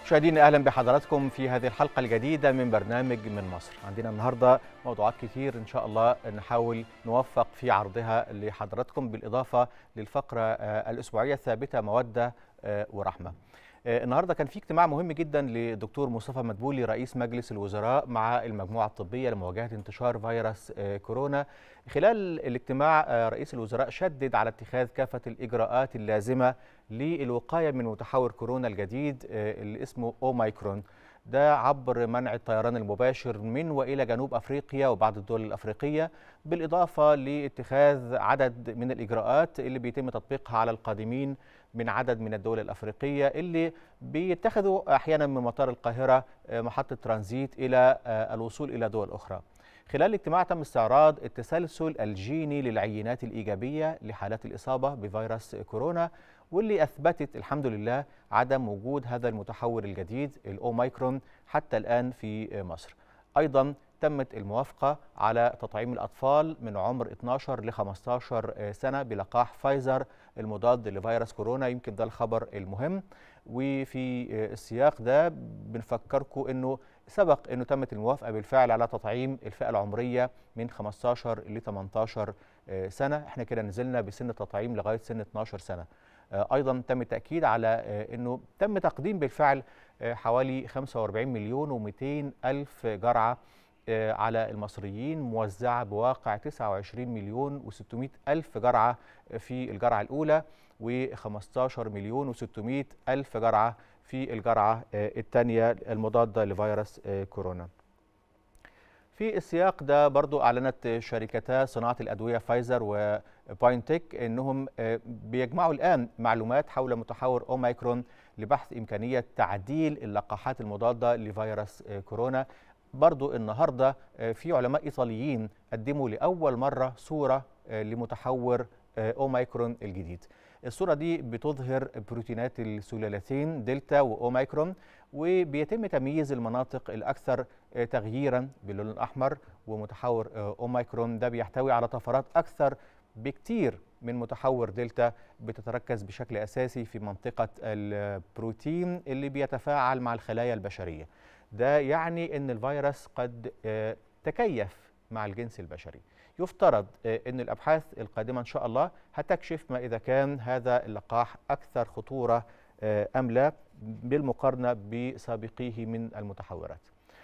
مشاهدينا اهلا بحضراتكم في هذه الحلقه الجديده من برنامج من مصر عندنا النهارده موضوعات كتير ان شاء الله نحاول نوفق في عرضها لحضراتكم بالاضافه للفقره الاسبوعيه الثابته موده ورحمه النهارده كان في اجتماع مهم جدا لدكتور مصطفى مدبولي رئيس مجلس الوزراء مع المجموعه الطبيه لمواجهه انتشار فيروس كورونا خلال الاجتماع رئيس الوزراء شدد على اتخاذ كافه الاجراءات اللازمه للوقايه من متحور كورونا الجديد اللي اسمه اوميكرون ده عبر منع الطيران المباشر من والى جنوب افريقيا وبعض الدول الافريقيه بالاضافه لاتخاذ عدد من الاجراءات اللي بيتم تطبيقها على القادمين من عدد من الدول الافريقيه اللي بيتخذوا احيانا من مطار القاهره محطه ترانزيت الى الوصول الى دول اخرى. خلال الاجتماع تم استعراض التسلسل الجيني للعينات الايجابيه لحالات الاصابه بفيروس كورونا واللي اثبتت الحمد لله عدم وجود هذا المتحور الجديد الاوميكرون حتى الان في مصر. ايضا تمت الموافقه على تطعيم الاطفال من عمر 12 ل 15 سنه بلقاح فايزر المضاد لفيروس كورونا يمكن ده الخبر المهم وفي السياق ده بنفكركم انه سبق انه تمت الموافقه بالفعل على تطعيم الفئه العمريه من 15 ل 18 سنه احنا كده نزلنا بسن التطعيم لغايه سن 12 سنه ايضا تم التاكيد على انه تم تقديم بالفعل حوالي 45 مليون و200 الف جرعه على المصريين موزعة بواقع 29 مليون و600 ألف جرعة في الجرعة الأولى و15 مليون و600 ألف جرعة في الجرعة الثانية المضادة لفيروس كورونا في السياق ده برضو أعلنت شركتا صناعة الأدوية فايزر وباينتك أنهم بيجمعوا الآن معلومات حول متحور أوميكرون لبحث إمكانية تعديل اللقاحات المضادة لفيروس كورونا برضو النهاردة في علماء إيطاليين قدموا لأول مرة صورة لمتحور أوميكرون الجديد الصورة دي بتظهر بروتينات السلالتين دلتا وأوميكرون وبيتم تمييز المناطق الأكثر تغييرا باللون الأحمر ومتحور أوميكرون ده بيحتوي على طفرات أكثر بكتير من متحور دلتا بتتركز بشكل أساسي في منطقة البروتين اللي بيتفاعل مع الخلايا البشرية ده يعني ان الفيروس قد تكيف مع الجنس البشري يفترض ان الابحاث القادمه ان شاء الله هتكشف ما اذا كان هذا اللقاح اكثر خطوره ام لا بالمقارنه بسابقيه من المتحورات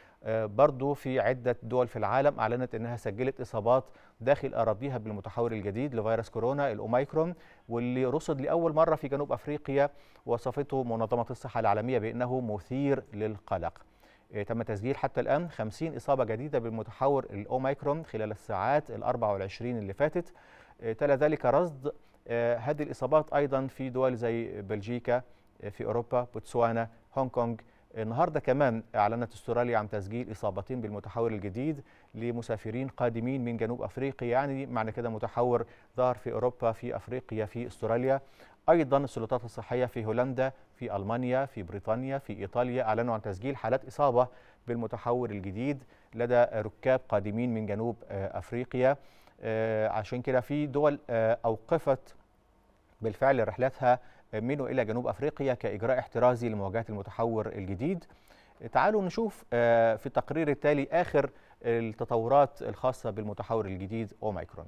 برضو في عدة دول في العالم أعلنت أنها سجلت إصابات داخل أراضيها بالمتحور الجديد لفيروس كورونا الأوميكرون واللي رصد لأول مرة في جنوب أفريقيا وصفته منظمة الصحة العالمية بأنه مثير للقلق تم تسجيل حتى الآن 50 إصابة جديدة بالمتحور الأوميكرون خلال الساعات ال 24 اللي فاتت تلا ذلك رصد هذه الإصابات أيضا في دول زي بلجيكا في أوروبا بوتسوانا هونغ كونغ النهارده كمان اعلنت استراليا عن تسجيل اصابتين بالمتحور الجديد لمسافرين قادمين من جنوب افريقيا يعني معنى كده متحور ظهر في اوروبا في افريقيا في استراليا ايضا السلطات الصحيه في هولندا في المانيا في بريطانيا في ايطاليا اعلنوا عن تسجيل حالات اصابه بالمتحور الجديد لدى ركاب قادمين من جنوب افريقيا عشان كده في دول اوقفت بالفعل رحلاتها من والى جنوب افريقيا كاجراء احترازي لمواجهه المتحور الجديد تعالوا نشوف في التقرير التالي اخر التطورات الخاصه بالمتحور الجديد اوميكرون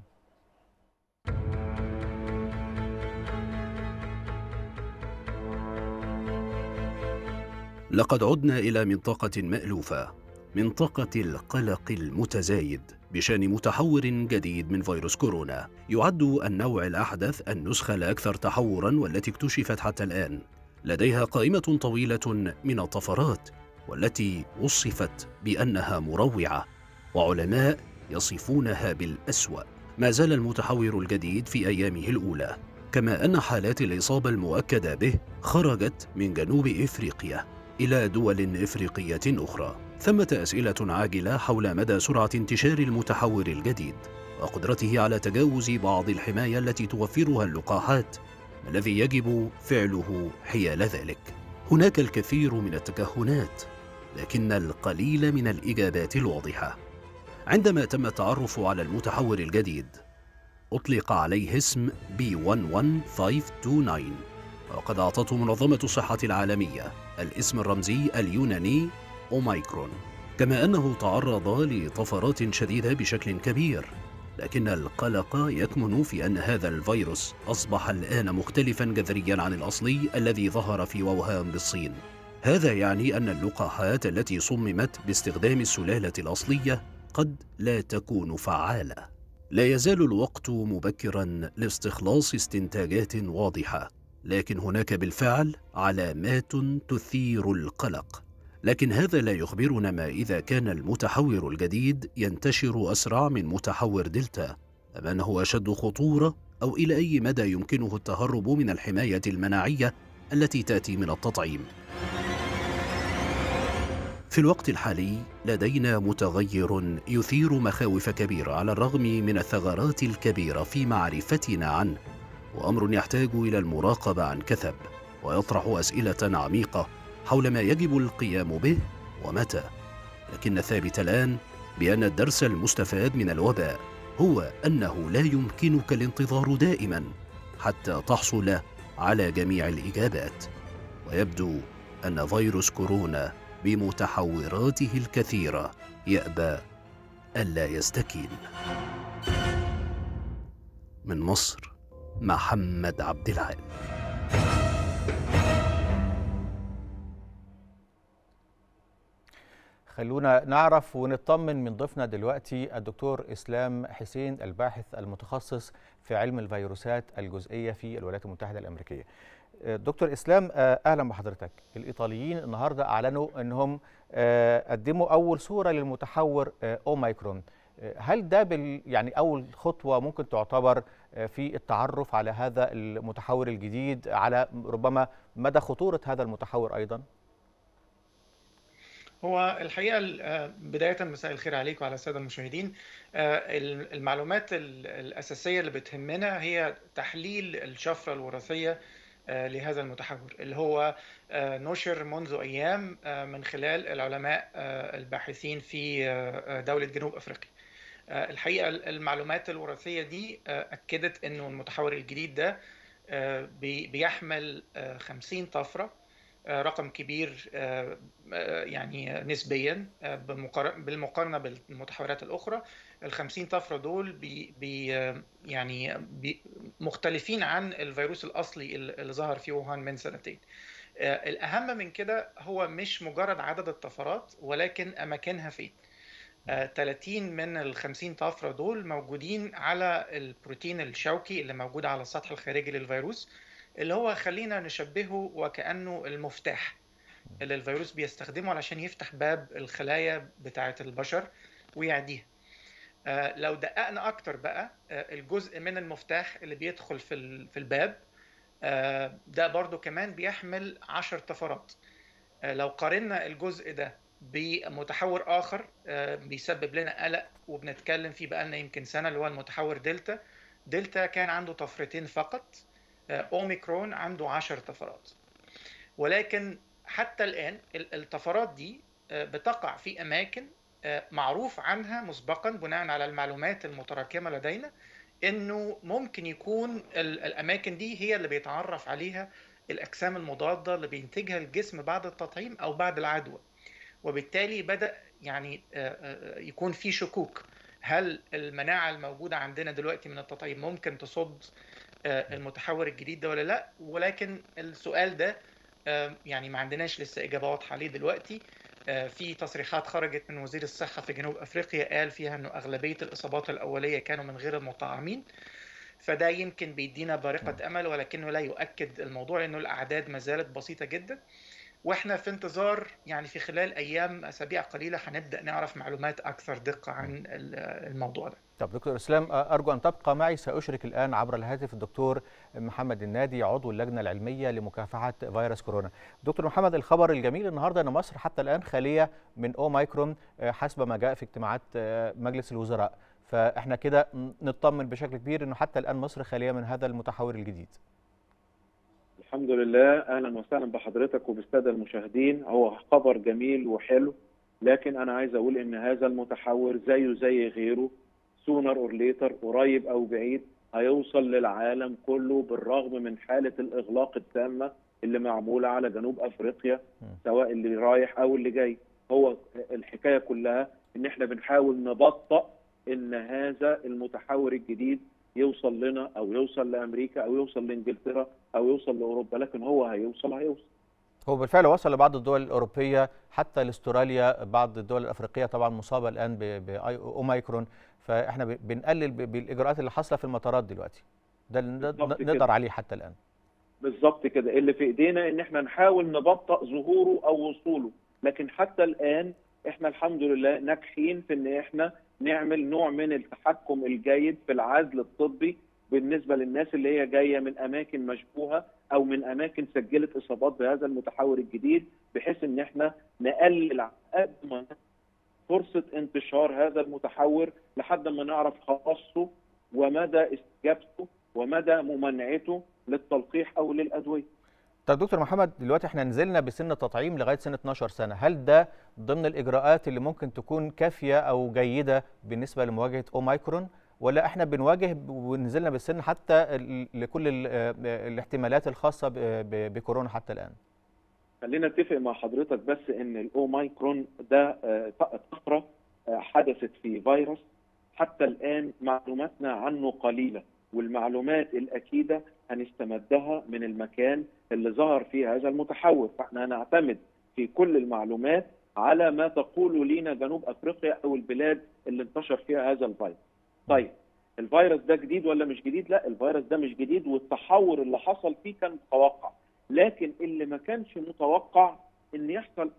لقد عدنا الى منطقه مالوفه منطقه القلق المتزايد بشان متحور جديد من فيروس كورونا يعد النوع الأحدث النسخة الأكثر تحورا والتي اكتشفت حتى الآن لديها قائمة طويلة من الطفرات والتي وصفت بأنها مروعة وعلماء يصفونها بالأسوأ ما زال المتحور الجديد في أيامه الأولى كما أن حالات الإصابة المؤكدة به خرجت من جنوب إفريقيا إلى دول إفريقية أخرى ثمة أسئلة عاجلة حول مدى سرعة انتشار المتحور الجديد وقدرته على تجاوز بعض الحماية التي توفرها اللقاحات ما الذي يجب فعله حيال ذلك هناك الكثير من التكهنات لكن القليل من الإجابات الواضحة عندما تم التعرف على المتحور الجديد أطلق عليه اسم B11529 وقد أعطته منظمة الصحة العالمية الاسم الرمزي اليوناني أوميكرون كما أنه تعرض لطفرات شديدة بشكل كبير لكن القلق يكمن في أن هذا الفيروس أصبح الآن مختلفا جذريا عن الأصلي الذي ظهر في ووهان بالصين هذا يعني أن اللقاحات التي صممت باستخدام السلالة الأصلية قد لا تكون فعالة لا يزال الوقت مبكرا لاستخلاص استنتاجات واضحة لكن هناك بالفعل علامات تثير القلق لكن هذا لا يخبرنا ما إذا كان المتحور الجديد ينتشر أسرع من متحور دلتا أم أنه أشد خطورة أو إلى أي مدى يمكنه التهرب من الحماية المناعية التي تأتي من التطعيم في الوقت الحالي لدينا متغير يثير مخاوف كبيرة على الرغم من الثغرات الكبيرة في معرفتنا عنه وأمر يحتاج إلى المراقبة عن كثب ويطرح أسئلة عميقة حول ما يجب القيام به ومتى لكن الثابت الآن بأن الدرس المستفاد من الوباء هو أنه لا يمكنك الانتظار دائما حتى تحصل على جميع الإجابات ويبدو أن فيروس كورونا بمتحوراته الكثيرة يأبى ألا يستكين من مصر محمد عبد العال خلونا نعرف ونطمن من ضيفنا دلوقتي الدكتور اسلام حسين الباحث المتخصص في علم الفيروسات الجزئيه في الولايات المتحده الامريكيه. دكتور اسلام اهلا بحضرتك. الايطاليين النهارده اعلنوا انهم قدموا اول صوره للمتحور اوميكرون. هل ده بال يعني اول خطوه ممكن تعتبر في التعرف على هذا المتحور الجديد على ربما مدى خطوره هذا المتحور ايضا؟ هو الحقيقه بدايه مساء الخير عليك وعلى الساده المشاهدين المعلومات الاساسيه اللي بتهمنا هي تحليل الشفره الوراثيه لهذا المتحور اللي هو نشر منذ ايام من خلال العلماء الباحثين في دوله جنوب افريقيا الحقيقه المعلومات الوراثيه دي اكدت انه المتحور الجديد ده بيحمل 50 طفره رقم كبير يعني نسبيا بالمقارنه بالمتحورات الاخرى ال 50 طفره دول بي بي يعني بي مختلفين عن الفيروس الاصلي اللي ظهر في ووهان من سنتين. الاهم من كده هو مش مجرد عدد الطفرات ولكن اماكنها فين. 30 من ال 50 طفره دول موجودين على البروتين الشوكي اللي موجود على السطح الخارجي للفيروس اللي هو خلينا نشبهه وكأنه المفتاح اللي الفيروس بيستخدمه علشان يفتح باب الخلايا بتاعة البشر ويعديها آه لو دققنا أكتر بقى آه الجزء من المفتاح اللي بيدخل في, في الباب آه ده برضو كمان بيحمل عشر طفرات لو قارنا الجزء ده بمتحور آخر بيسبب لنا قلق وبنتكلم فيه بقالنا يمكن سنة اللي هو المتحور دلتا دلتا كان عنده طفرتين فقط اوميكرون عنده 10 طفرات ولكن حتى الان الطفرات دي بتقع في اماكن معروف عنها مسبقا بناء على المعلومات المتراكمه لدينا انه ممكن يكون الاماكن دي هي اللي بيتعرف عليها الاجسام المضاده اللي بينتجها الجسم بعد التطعيم او بعد العدوى وبالتالي بدا يعني يكون في شكوك هل المناعه الموجوده عندنا دلوقتي من التطعيم ممكن تصد المتحور الجديد ده ولا لا ولكن السؤال ده يعني ما عندناش لسه اجابه واضحه عليه دلوقتي في تصريحات خرجت من وزير الصحه في جنوب افريقيا قال فيها انه اغلبيه الاصابات الاوليه كانوا من غير المطعمين فده يمكن بيدينا بارقه امل ولكنه لا يؤكد الموضوع لانه الاعداد ما زالت بسيطه جدا واحنا في انتظار يعني في خلال ايام اسابيع قليله هنبدا نعرف معلومات اكثر دقه عن الموضوع ده. طب دكتور اسلام ارجو ان تبقى معي ساشرك الان عبر الهاتف الدكتور محمد النادي عضو اللجنه العلميه لمكافحه فيروس كورونا. دكتور محمد الخبر الجميل النهارده ان مصر حتى الان خاليه من اوميكرون حسب ما جاء في اجتماعات مجلس الوزراء. فاحنا كده نطمن بشكل كبير انه حتى الان مصر خاليه من هذا المتحور الجديد. الحمد لله اهلا وسهلا بحضرتك وبالساده المشاهدين هو خبر جميل وحلو لكن انا عايز اقول ان هذا المتحور زيه زي غيره سونر اور ليتر قريب او بعيد هيوصل للعالم كله بالرغم من حاله الاغلاق التامه اللي معموله على جنوب افريقيا سواء اللي رايح او اللي جاي هو الحكايه كلها ان احنا بنحاول نبطأ ان هذا المتحور الجديد يوصل لنا او يوصل لامريكا او يوصل لانجلترا او يوصل لاوروبا لكن هو هيوصل هيوصل هو بالفعل وصل لبعض الدول الاوروبيه حتى لاستراليا بعض الدول الافريقيه طبعا مصابه الان باوميكرون فاحنا بنقلل بالاجراءات اللي حاصله في المطارات دلوقتي ده اللي نقدر عليه حتى الان بالظبط كده اللي في ايدينا ان احنا نحاول نبطئ ظهوره او وصوله لكن حتى الان احنا الحمد لله ناجحين في ان احنا نعمل نوع من التحكم الجيد في العزل الطبي بالنسبه للناس اللي هي جايه من اماكن مشبوهه او من اماكن سجلت اصابات بهذا المتحور الجديد بحيث ان احنا نقلل قد ما فرصه انتشار هذا المتحور لحد ما نعرف خواصه ومدى استجابته ومدى ممانعته للتلقيح او للادويه. طب دكتور محمد دلوقتي احنا نزلنا بسن التطعيم لغايه سن 12 سنه، هل ده ضمن الاجراءات اللي ممكن تكون كافيه او جيده بالنسبه لمواجهه اوميكرون؟ ولا احنا بنواجه ونزلنا بالسن حتى لكل الاحتمالات الخاصه بكورونا حتى الان؟ خلينا نتفق مع حضرتك بس ان الاوميكرون ده طفره حدثت في فيروس حتى الان معلوماتنا عنه قليله والمعلومات الاكيده هنستمدها من المكان اللي ظهر فيه هذا المتحور فاحنا هنعتمد في كل المعلومات على ما تقول لنا جنوب افريقيا او البلاد اللي انتشر فيها هذا الفيروس. طيب الفيروس ده جديد ولا مش جديد؟ لا الفيروس ده مش جديد والتحور اللي حصل فيه كان متوقع لكن اللي ما كانش متوقع ان يحصل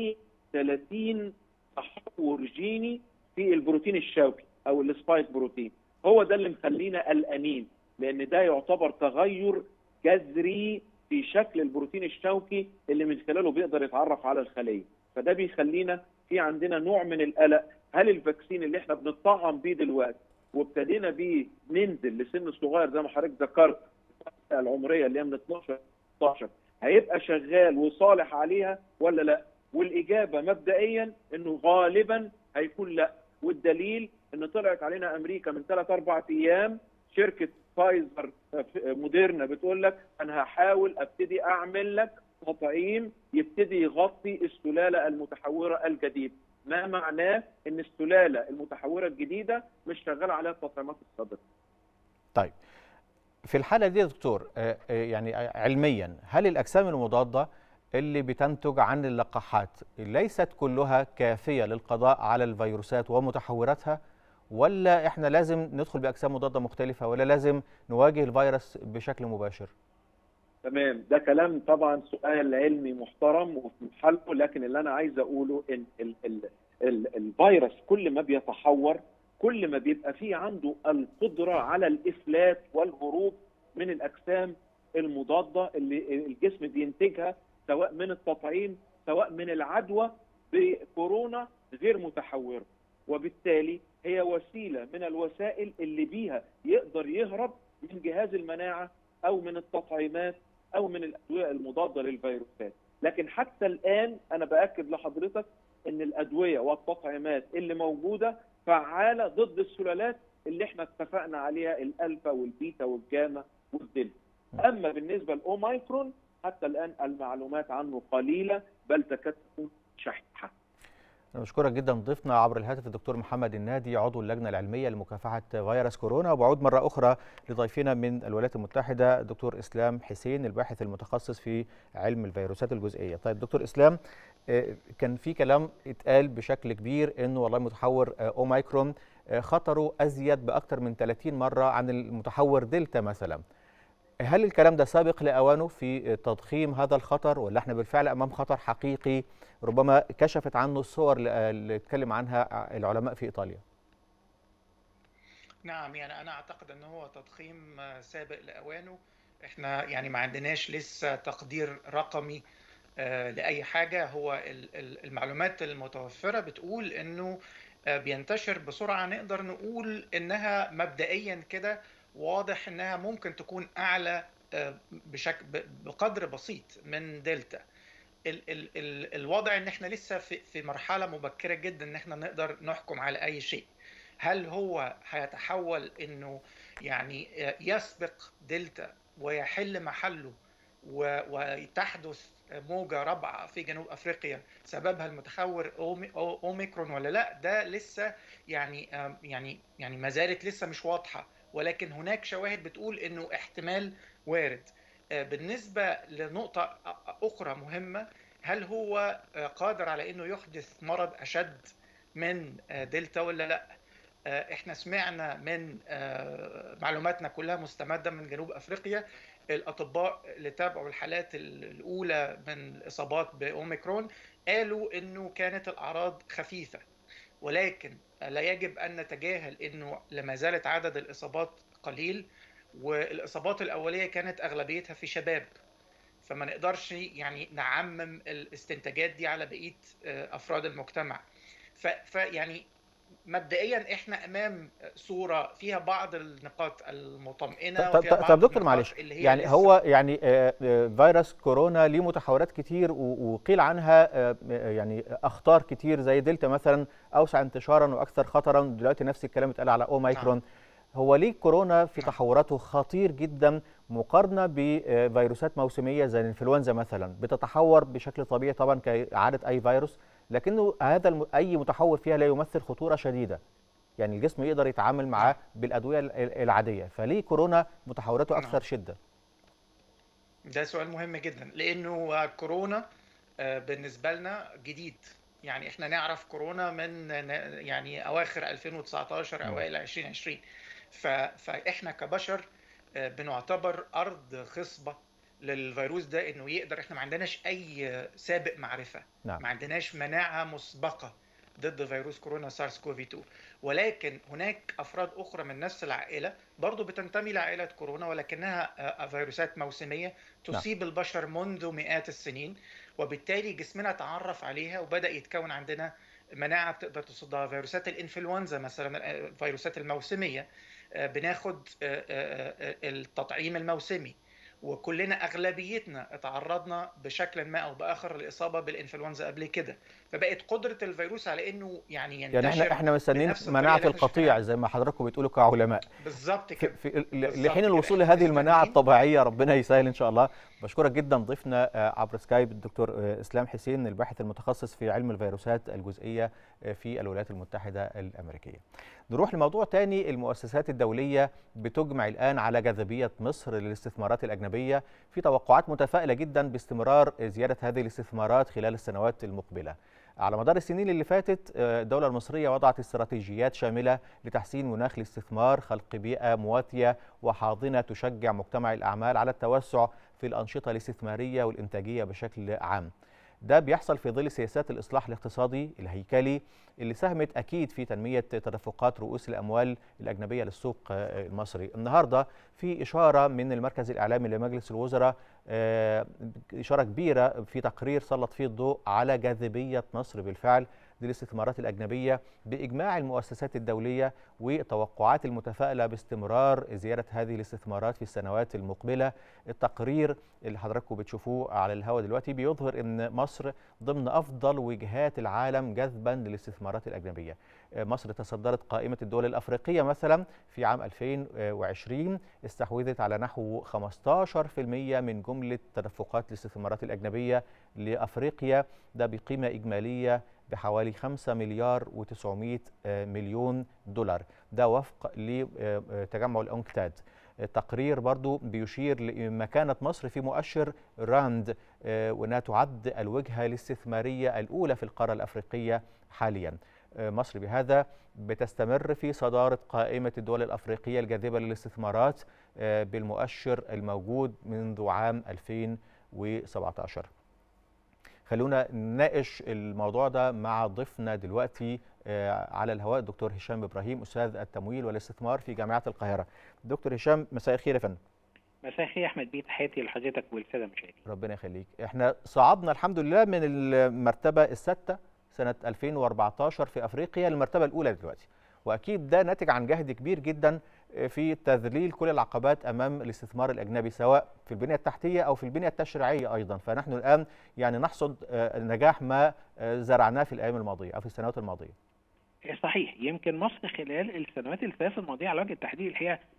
32 تحور جيني في البروتين الشوكي او السبايك بروتين هو ده اللي مخلينا قلقانين لان ده يعتبر تغير جذري في شكل البروتين الشوكي اللي من خلاله بيقدر يتعرف على الخليه فده بيخلينا في عندنا نوع من القلق هل الفاكسين اللي احنا بنطعم بيه دلوقتي وابتدينا بيه ننزل لسن صغير زي ما حضرتك ذكرت العمريه اللي هي من 12 16 هيبقى شغال وصالح عليها ولا لا والاجابه مبدئيا انه غالبا هيكون لا والدليل ان طلعت علينا امريكا من 3 4 ايام شركه فايزر موديرنا بتقول لك انا هحاول ابتدي اعمل لك تطعيم يبتدي يغطي السلاله المتحوره الجديده ما معناه ان السلاله المتحوره الجديده مش شغاله عليها التطعيمات السابقه طيب في الحاله دي يا دكتور يعني علميا هل الاجسام المضاده اللي بتنتج عن اللقاحات ليست كلها كافيه للقضاء على الفيروسات ومتحوراتها ولا احنا لازم ندخل باجسام مضاده مختلفه ولا لازم نواجه الفيروس بشكل مباشر؟ تمام ده كلام طبعا سؤال علمي محترم وفي محله لكن اللي انا عايز اقوله ان ال ال ال الفيروس كل ما بيتحور كل ما بيبقى فيه عنده القدره على الافلات والهروب من الاجسام المضاده اللي الجسم بينتجها سواء من التطعيم سواء من العدوى بكورونا غير متحوره وبالتالي هي وسيله من الوسائل اللي بيها يقدر يهرب من جهاز المناعه او من التطعيمات او من الادويه المضاده للفيروسات لكن حتى الان انا باكد لحضرتك ان الادويه والتطعيمات اللي موجوده فعاله ضد السلالات اللي احنا اتفقنا عليها الالفا والبيتا والجاما والدلتا اما بالنسبه لاوميكرون حتى الان المعلومات عنه قليله بل تكاد تكون شحيحه أنا بشكرك جدا ضيفنا عبر الهاتف الدكتور محمد النادي عضو اللجنة العلمية لمكافحة فيروس كورونا وبعود مرة أخرى لضيفنا من الولايات المتحدة الدكتور إسلام حسين الباحث المتخصص في علم الفيروسات الجزئية طيب دكتور إسلام كان في كلام اتقال بشكل كبير انه والله متحور اوميكرون خطره ازيد باكثر من 30 مره عن المتحور دلتا مثلا هل الكلام ده سابق لاوانه في تضخيم هذا الخطر ولا احنا بالفعل امام خطر حقيقي ربما كشفت عنه الصور اللي اتكلم عنها العلماء في ايطاليا نعم يعني انا اعتقد ان هو تضخيم سابق لاوانه احنا يعني ما عندناش لسه تقدير رقمي لاي حاجه هو المعلومات المتوفره بتقول انه بينتشر بسرعه نقدر نقول انها مبدئيا كده واضح انها ممكن تكون اعلى بشكل بقدر بسيط من دلتا ال ال ال الوضع ان احنا لسه في في مرحله مبكره جدا ان احنا نقدر نحكم على اي شيء هل هو هيتحول انه يعني يسبق دلتا ويحل محله وتحدث موجة رابعة في جنوب أفريقيا سببها المتحور أوميكرون ولا لا ده لسه يعني يعني يعني ما زالت لسه مش واضحة ولكن هناك شواهد بتقول إنه احتمال وارد بالنسبة لنقطة أخرى مهمة هل هو قادر على إنه يحدث مرض أشد من دلتا ولا لا؟ احنا سمعنا من معلوماتنا كلها مستمدة من جنوب أفريقيا الاطباء اللي تابعوا الحالات الاولى من الاصابات باوميكرون قالوا انه كانت الاعراض خفيفه ولكن لا يجب ان نتجاهل انه لما زالت عدد الاصابات قليل والاصابات الاوليه كانت اغلبيتها في شباب فما نقدرش يعني نعمم الاستنتاجات دي على بقيه افراد المجتمع فيعني مبدئيا احنا امام صوره فيها بعض النقاط المطمئنه طب, طب, طب دكتور معلش يعني هو يعني فيروس كورونا ليه متحورات كتير وقيل عنها يعني اخطار كتير زي دلتا مثلا اوسع انتشارا واكثر خطرا دلوقتي نفس الكلام اتقال على اوميكرون نعم. هو ليه كورونا في تحوراته خطير جدا مقارنه بفيروسات موسميه زي الانفلونزا مثلا بتتحور بشكل طبيعي طبعا كعاده اي فيروس لكنه هذا اي متحور فيها لا يمثل خطوره شديده يعني الجسم يقدر يتعامل معاه بالادويه العاديه فليه كورونا متحوراته اكثر شده ده سؤال مهم جدا لانه كورونا بالنسبه لنا جديد يعني احنا نعرف كورونا من يعني اواخر 2019 اوائل 2020 فاحنا كبشر بنعتبر ارض خصبه للفيروس ده انه يقدر احنا ما عندناش اي سابق معرفه نعم. ما عندناش مناعه مسبقه ضد فيروس كورونا سارس كوفي 2 ولكن هناك افراد اخرى من نفس العائله برضه بتنتمي لعائله كورونا ولكنها فيروسات موسميه تصيب نعم. البشر منذ مئات السنين وبالتالي جسمنا تعرف عليها وبدا يتكون عندنا مناعه بتقدر تصدها فيروسات الانفلونزا مثلا الفيروسات الموسميه بناخد التطعيم الموسمي وكلنا اغلبيتنا اتعرضنا بشكل ما او باخر للاصابه بالانفلونزا قبل كده فبقت قدره الفيروس على انه يعني ينتشر يعني احنا احنا مستنيين مناعه القطيع زي ما حضراتكم بتقولوا كعلماء بالظبط كده في لحين الوصول لهذه المناعه الطبيعيه ربنا يسهل ان شاء الله بشكرك جدا ضيفنا عبر سكايب الدكتور اسلام حسين الباحث المتخصص في علم الفيروسات الجزئيه في الولايات المتحده الامريكيه نروح لموضوع تاني المؤسسات الدولية بتجمع الآن على جاذبية مصر للاستثمارات الأجنبية في توقعات متفائلة جدا باستمرار زيادة هذه الاستثمارات خلال السنوات المقبلة على مدار السنين اللي فاتت الدولة المصرية وضعت استراتيجيات شاملة لتحسين مناخ الاستثمار خلق بيئة مواتية وحاضنة تشجع مجتمع الأعمال على التوسع في الأنشطة الاستثمارية والإنتاجية بشكل عام ده بيحصل في ظل سياسات الإصلاح الاقتصادي الهيكلي اللي ساهمت أكيد في تنمية تدفقات رؤوس الأموال الأجنبية للسوق المصري النهاردة في إشارة من المركز الإعلامي لمجلس الوزراء إشارة كبيرة في تقرير سلط فيه الضوء على جاذبية مصر بالفعل للاستثمارات الأجنبية بإجماع المؤسسات الدولية وتوقعات المتفائلة باستمرار زيادة هذه الاستثمارات في السنوات المقبلة التقرير اللي حضراتكم بتشوفوه على الهواء دلوقتي بيظهر أن مصر ضمن أفضل وجهات العالم جذبا للاستثمارات الأجنبية مصر تصدرت قائمة الدول الأفريقية مثلا في عام 2020 استحوذت على نحو 15% من جملة تدفقات الاستثمارات الأجنبية لأفريقيا ده بقيمة إجمالية بحوالي 5 مليار و900 مليون دولار ده وفق لتجمع الأنكتاد التقرير برضو بيشير لمكانة مصر في مؤشر راند وأنها تعد الوجهة الاستثمارية الأولى في القارة الأفريقية حاليا مصر بهذا بتستمر في صدارة قائمة الدول الأفريقية الجاذبة للاستثمارات بالمؤشر الموجود منذ عام 2017 خلونا نناقش الموضوع ده مع ضيفنا دلوقتي على الهواء الدكتور هشام ابراهيم استاذ التمويل والاستثمار في جامعه القاهره. دكتور هشام مساء الخير يا فندم. مساء الخير يا احمد بيه تحياتي لحضرتك والساده المشاهدين. ربنا يخليك. احنا صعدنا الحمد لله من المرتبه السادسه سنه 2014 في افريقيا للمرتبه الاولى دلوقتي. واكيد ده ناتج عن جهد كبير جدا في تذليل كل العقبات امام الاستثمار الاجنبي سواء في البنيه التحتيه او في البنيه التشريعيه ايضا فنحن الان يعني نحصد نجاح ما زرعناه في الايام الماضيه او في السنوات الماضيه صحيح يمكن مصر خلال السنوات الثلاث الماضيه على وجه التحديد الحقيقه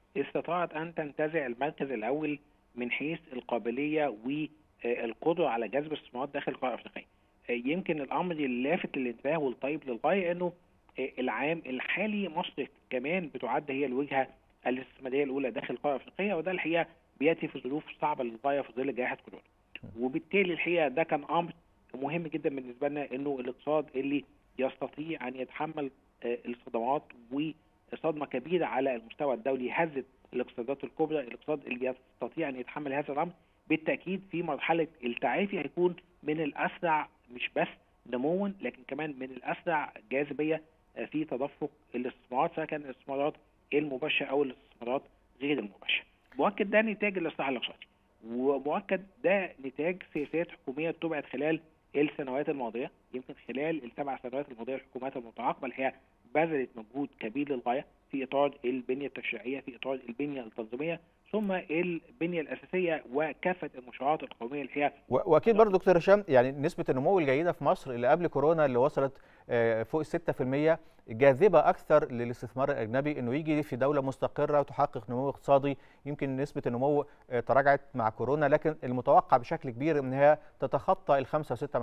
استطاعت أن تنتزع المركز الأول من حيث القابلية والقدرة على جذب استثمارات داخل القارة الأفريقية. يمكن الأمر اللافت للانتباه والطيب للغاية أنه العام الحالي مصر كمان بتعد هي الوجهة الاستثمارية الأولى داخل القارة الأفريقية وده الحقيقة بيأتي في ظروف صعبة للغاية في ظل جائحة كورونا. وبالتالي الحقيقة ده كان أمر مهم جدا بالنسبة لنا أنه الاقتصاد اللي يستطيع أن يتحمل الصدمات وصدمة كبيرة على المستوى الدولي هزت الاقتصادات الكبرى الاقتصاد اللي يستطيع أن يتحمل هذا الأمر بالتأكيد في مرحلة التعافي هيكون من الأسرع مش بس نموا لكن كمان من الأسرع جاذبية في تدفق الاستثمارات سواء كان الاستثمارات المباشرة أو الاستثمارات غير المباشرة. مؤكد ده نتاج الإصلاح الاقتصادي ومؤكد ده نتاج سياسات حكومية اتبعت خلال السنوات الماضية يمكن خلال السبع سنوات الماضية الحكومات المتعاقبة اللي هي بذلت مجهود كبير للغاية في إطار البنية التشريعية في إطار البنية التنظيمية ثم البنية الأساسية وكافة المشروعات القومية اللي هي واكيد برضه دكتور هشام يعني نسبه النمو الجيده في مصر اللي قبل كورونا اللي وصلت فوق ال 6% جاذبه اكثر للاستثمار الاجنبي انه يجي في دوله مستقره وتحقق نمو اقتصادي يمكن نسبه النمو تراجعت مع كورونا لكن المتوقع بشكل كبير ان هي تتخطى ال 5.6%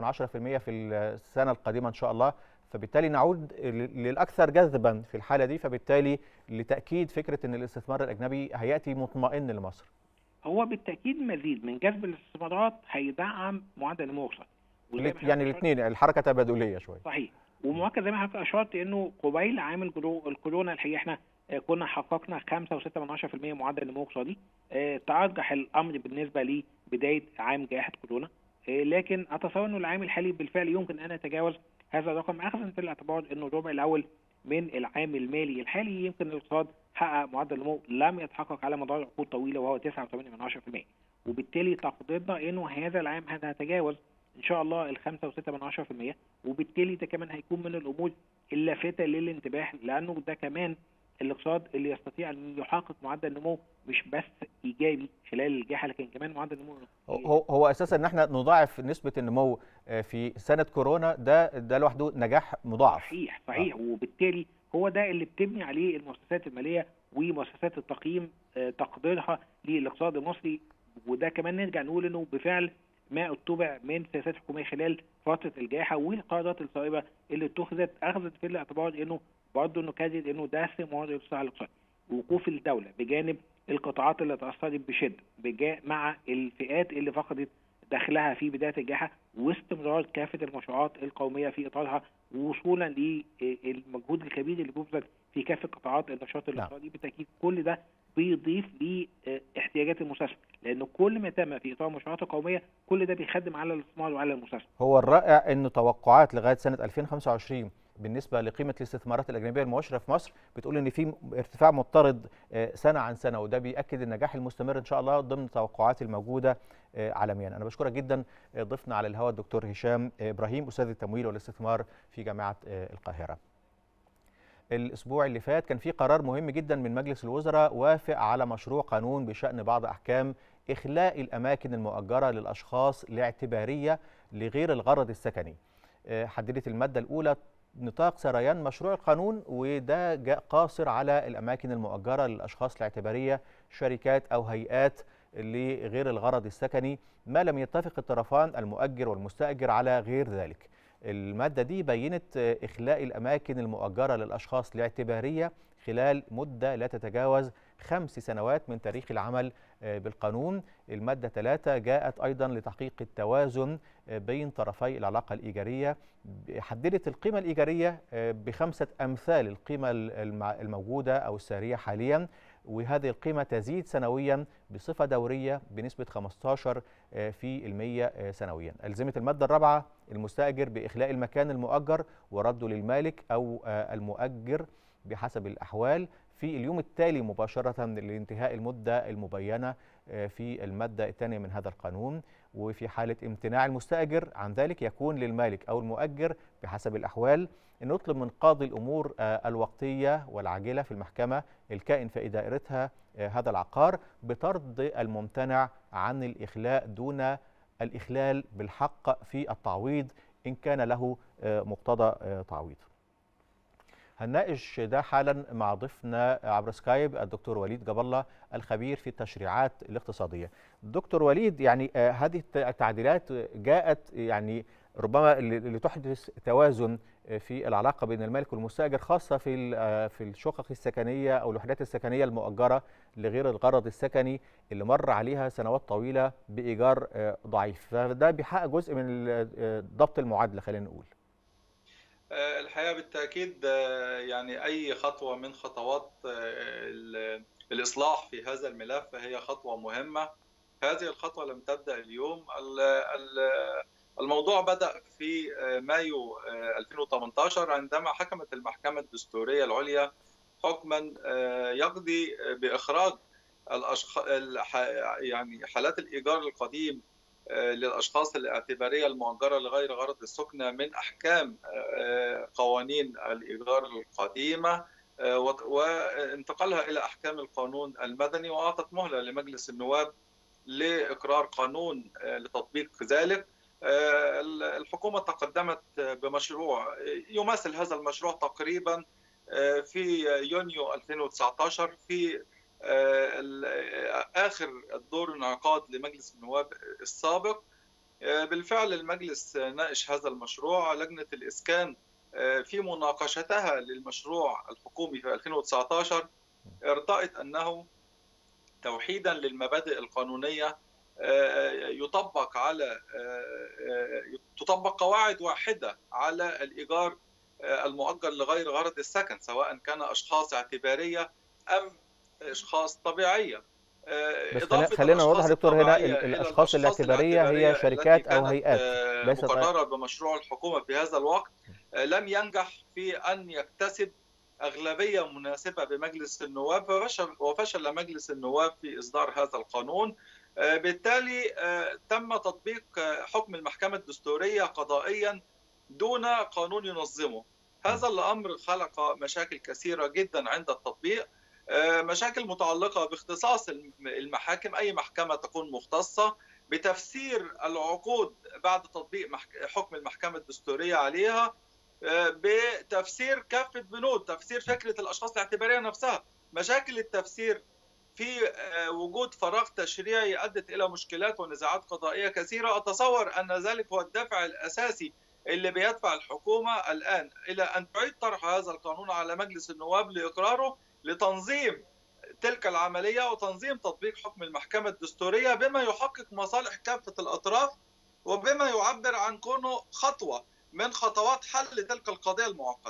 في السنه القادمه ان شاء الله فبالتالي نعود للاكثر جذبا في الحاله دي فبالتالي لتاكيد فكره ان الاستثمار الاجنبي هياتي مطمئن لمصر. هو بالتاكيد مزيد من جذب الاستثمارات هيدعم معدل النمو الاقتصادي. يعني الاثنين الحركه تبادليه شويه. صحيح ومؤكد زي ما حضرتك اشرت انه قبيل عام الكورونا الحقيقه احنا كنا حققنا 5.6% معدل نمو اقتصادي ترجح الامر بالنسبه لبدايه عام جائحه كورونا لكن اتصور انه العام الحالي بالفعل يمكن ان يتجاوز هذا الرقم اخذا في الاعتبار انه الربع الاول من العام المالي الحالي يمكن الاقتصاد حقق معدل نمو لم يتحقق على مدار عقود طويله وهو 9.8% وبالتالي تقديرنا انه هذا العام هيتجاوز ان شاء الله ال 5.6% وبالتالي ده كمان هيكون من الامور اللافته للانتباه لانه ده كمان الاقتصاد اللي يستطيع ان يحقق معدل نمو مش بس ايجابي خلال الجائحه لكن كمان معدل نمو هو هو اساسا ان احنا نضاعف نسبه النمو في سنه كورونا ده ده لوحده نجاح مضاعف صحيح صحيح آه. وبالتالي هو ده اللي بتبني عليه المؤسسات الماليه ومؤسسات التقييم تقديرها للاقتصاد المصري وده كمان نرجع نقول انه بفعل ما اتبع من سياسات حكوميه خلال فتره الجائحه والقرارات الصائبه اللي اتخذت اخذت في الاعتبار انه برضه انه كانت انه ده ثمار الاصلاح الاقتصادي وقوف الدوله بجانب القطاعات اللي تاثرت بشده مع الفئات اللي فقدت دخلها في بدايه الجائحه واستمرار كافه المشروعات القوميه في اطارها وصولا للمجهود الكبير اللي بيبذل في كافه قطاعات النشاط الاقتصادي بالتاكيد كل ده بيضيف لاحتياجات المستثمر لانه كل ما تم في اطار المشروعات القوميه كل ده بيخدم على الاستثمار وعلى المستثمر. هو الرائع انه توقعات لغايه سنه 2025 بالنسبه لقيمه الاستثمارات الاجنبيه المباشره في مصر بتقول ان في ارتفاع مضطرد سنه عن سنه وده بياكد النجاح المستمر ان شاء الله ضمن التوقعات الموجوده عالميا انا بشكرك جدا ضيفنا على الهواء الدكتور هشام ابراهيم استاذ التمويل والاستثمار في جامعه القاهره الاسبوع اللي فات كان في قرار مهم جدا من مجلس الوزراء وافق على مشروع قانون بشان بعض احكام اخلاء الاماكن المؤجره للاشخاص لاعتباريه لغير الغرض السكني حددت الماده الاولى نطاق سريان مشروع القانون وده جاء قاصر على الاماكن المؤجره للاشخاص الاعتباريه شركات او هيئات لغير الغرض السكني ما لم يتفق الطرفان المؤجر والمستاجر على غير ذلك المادة دي بينت إخلاء الأماكن المؤجرة للأشخاص لاعتبارية خلال مدة لا تتجاوز خمس سنوات من تاريخ العمل بالقانون المادة 3 جاءت أيضا لتحقيق التوازن بين طرفي العلاقة الإيجارية حددت القيمة الإيجارية بخمسة أمثال القيمة الموجودة أو السارية حاليا وهذه القيمة تزيد سنويا بصفة دورية بنسبة 15 في المية سنويا ألزمت المادة الرابعة المستأجر بإخلاء المكان المؤجر ورده للمالك أو المؤجر بحسب الأحوال في اليوم التالي مباشرة لانتهاء المدة المبينة في المادة الثانية من هذا القانون وفي حالة امتناع المستأجر عن ذلك يكون للمالك أو المؤجر بحسب الأحوال أن يطلب من قاضي الأمور الوقتية والعاجلة في المحكمة الكائن في دائرتها هذا العقار بطرد الممتنع عن الإخلاء دون الإخلال بالحق في التعويض إن كان له مقتضى تعويض هنناقش ده حالا مع ضيفنا عبر سكايب الدكتور وليد جاب الله الخبير في التشريعات الاقتصاديه. دكتور وليد يعني هذه التعديلات جاءت يعني ربما لتحدث توازن في العلاقه بين المالك والمستاجر خاصه في في الشقق السكنيه او الوحدات السكنيه المؤجره لغير الغرض السكني اللي مر عليها سنوات طويله بايجار ضعيف فده بيحقق جزء من ضبط المعادله خلينا نقول الحقيقه بالتاكيد يعني اي خطوه من خطوات الاصلاح في هذا الملف هي خطوه مهمه هذه الخطوه لم تبدا اليوم الموضوع بدأ في مايو 2018 عندما حكمت المحكمة الدستورية العليا حكما يقضي بإخراج الأشخاص يعني حالات الإيجار القديم للأشخاص الاعتبارية المؤجرة لغير غرض السكنة من أحكام قوانين الإيجار القديمة وانتقلها إلى أحكام القانون المدني وأعطت مهلة لمجلس النواب لإقرار قانون لتطبيق ذلك الحكومة تقدمت بمشروع يماثل هذا المشروع تقريبا في يونيو 2019 في آخر الدور انعقاد لمجلس النواب السابق بالفعل المجلس ناقش هذا المشروع لجنة الإسكان في مناقشتها للمشروع الحكومي في 2019 ارتأت أنه توحيدا للمبادئ القانونيه يطبق على تطبق قواعد واحده على الايجار المؤجر لغير غرض السكن سواء كان اشخاص اعتباريه ام اشخاص طبيعيه بس خلينا نوضح دكتور هنا الاشخاص الاعتباريه هي شركات او هيئات ليست مقرره بمشروع الحكومه في هذا الوقت لم ينجح في ان يكتسب أغلبية مناسبة بمجلس النواب وفشل, وفشل مجلس النواب في إصدار هذا القانون بالتالي تم تطبيق حكم المحكمة الدستورية قضائيا دون قانون ينظمه هذا الأمر خلق مشاكل كثيرة جدا عند التطبيق مشاكل متعلقة باختصاص المحاكم أي محكمة تكون مختصة بتفسير العقود بعد تطبيق حكم المحكمة الدستورية عليها بتفسير كافة بنود تفسير فكرة الأشخاص الاعتبارية نفسها مشاكل التفسير في وجود فراغ تشريعي أدت إلى مشكلات ونزاعات قضائية كثيرة أتصور أن ذلك هو الدافع الأساسي اللي بيدفع الحكومة الآن إلى أن تعيد طرح هذا القانون على مجلس النواب لإقراره لتنظيم تلك العملية وتنظيم تطبيق حكم المحكمة الدستورية بما يحقق مصالح كافة الأطراف وبما يعبر عن كونه خطوة من خطوات حل تلك القضية المعقدة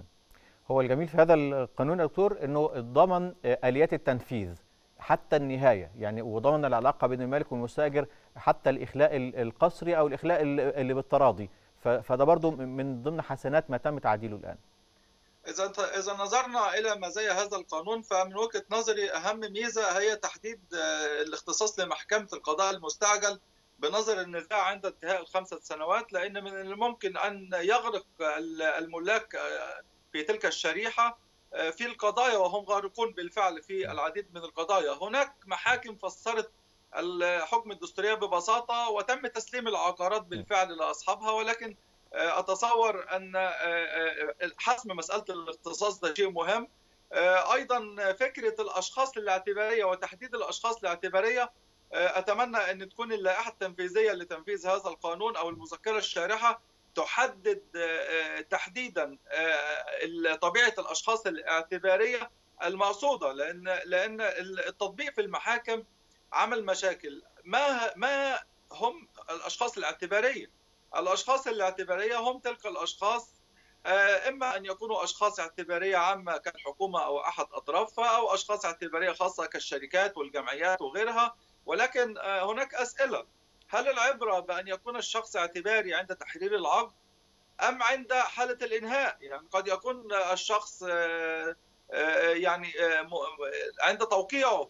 هو الجميل في هذا القانون يا دكتور انه ضمن اليات التنفيذ حتى النهايه يعني وضمن العلاقه بين المالك والمستاجر حتى الاخلاء القسري او الاخلاء اللي بالتراضي فده برضو من ضمن حسنات ما تم تعديله الان اذا اذا نظرنا الى مزايا هذا القانون فمن وجهه نظري اهم ميزه هي تحديد الاختصاص لمحكمه القضاء المستعجل بنظر النزاع عند انتهاء الخمسة سنوات لأن من الممكن أن يغرق الملاك في تلك الشريحة في القضايا وهم غارقون بالفعل في العديد من القضايا هناك محاكم فسرت الحكم الدستورية ببساطة وتم تسليم العقارات بالفعل لأصحابها ولكن أتصور أن حسم مسألة الاختصاص ده شيء مهم أيضا فكرة الأشخاص الاعتبارية وتحديد الأشخاص الاعتبارية اتمنى ان تكون اللائحه التنفيذيه لتنفيذ هذا القانون او المذكره الشارحه تحدد تحديدا طبيعه الاشخاص الاعتباريه المقصوده لان لان التطبيق في المحاكم عمل مشاكل ما ما هم الاشخاص الاعتباريه الاشخاص الاعتباريه هم تلك الاشخاص اما ان يكونوا اشخاص اعتباريه عامه كالحكومه او احد اطرافها او اشخاص اعتباريه خاصه كالشركات والجمعيات وغيرها ولكن هناك اسئله هل العبره بان يكون الشخص اعتباري عند تحرير العقد ام عند حاله الانهاء يعني قد يكون الشخص يعني عند توقيعه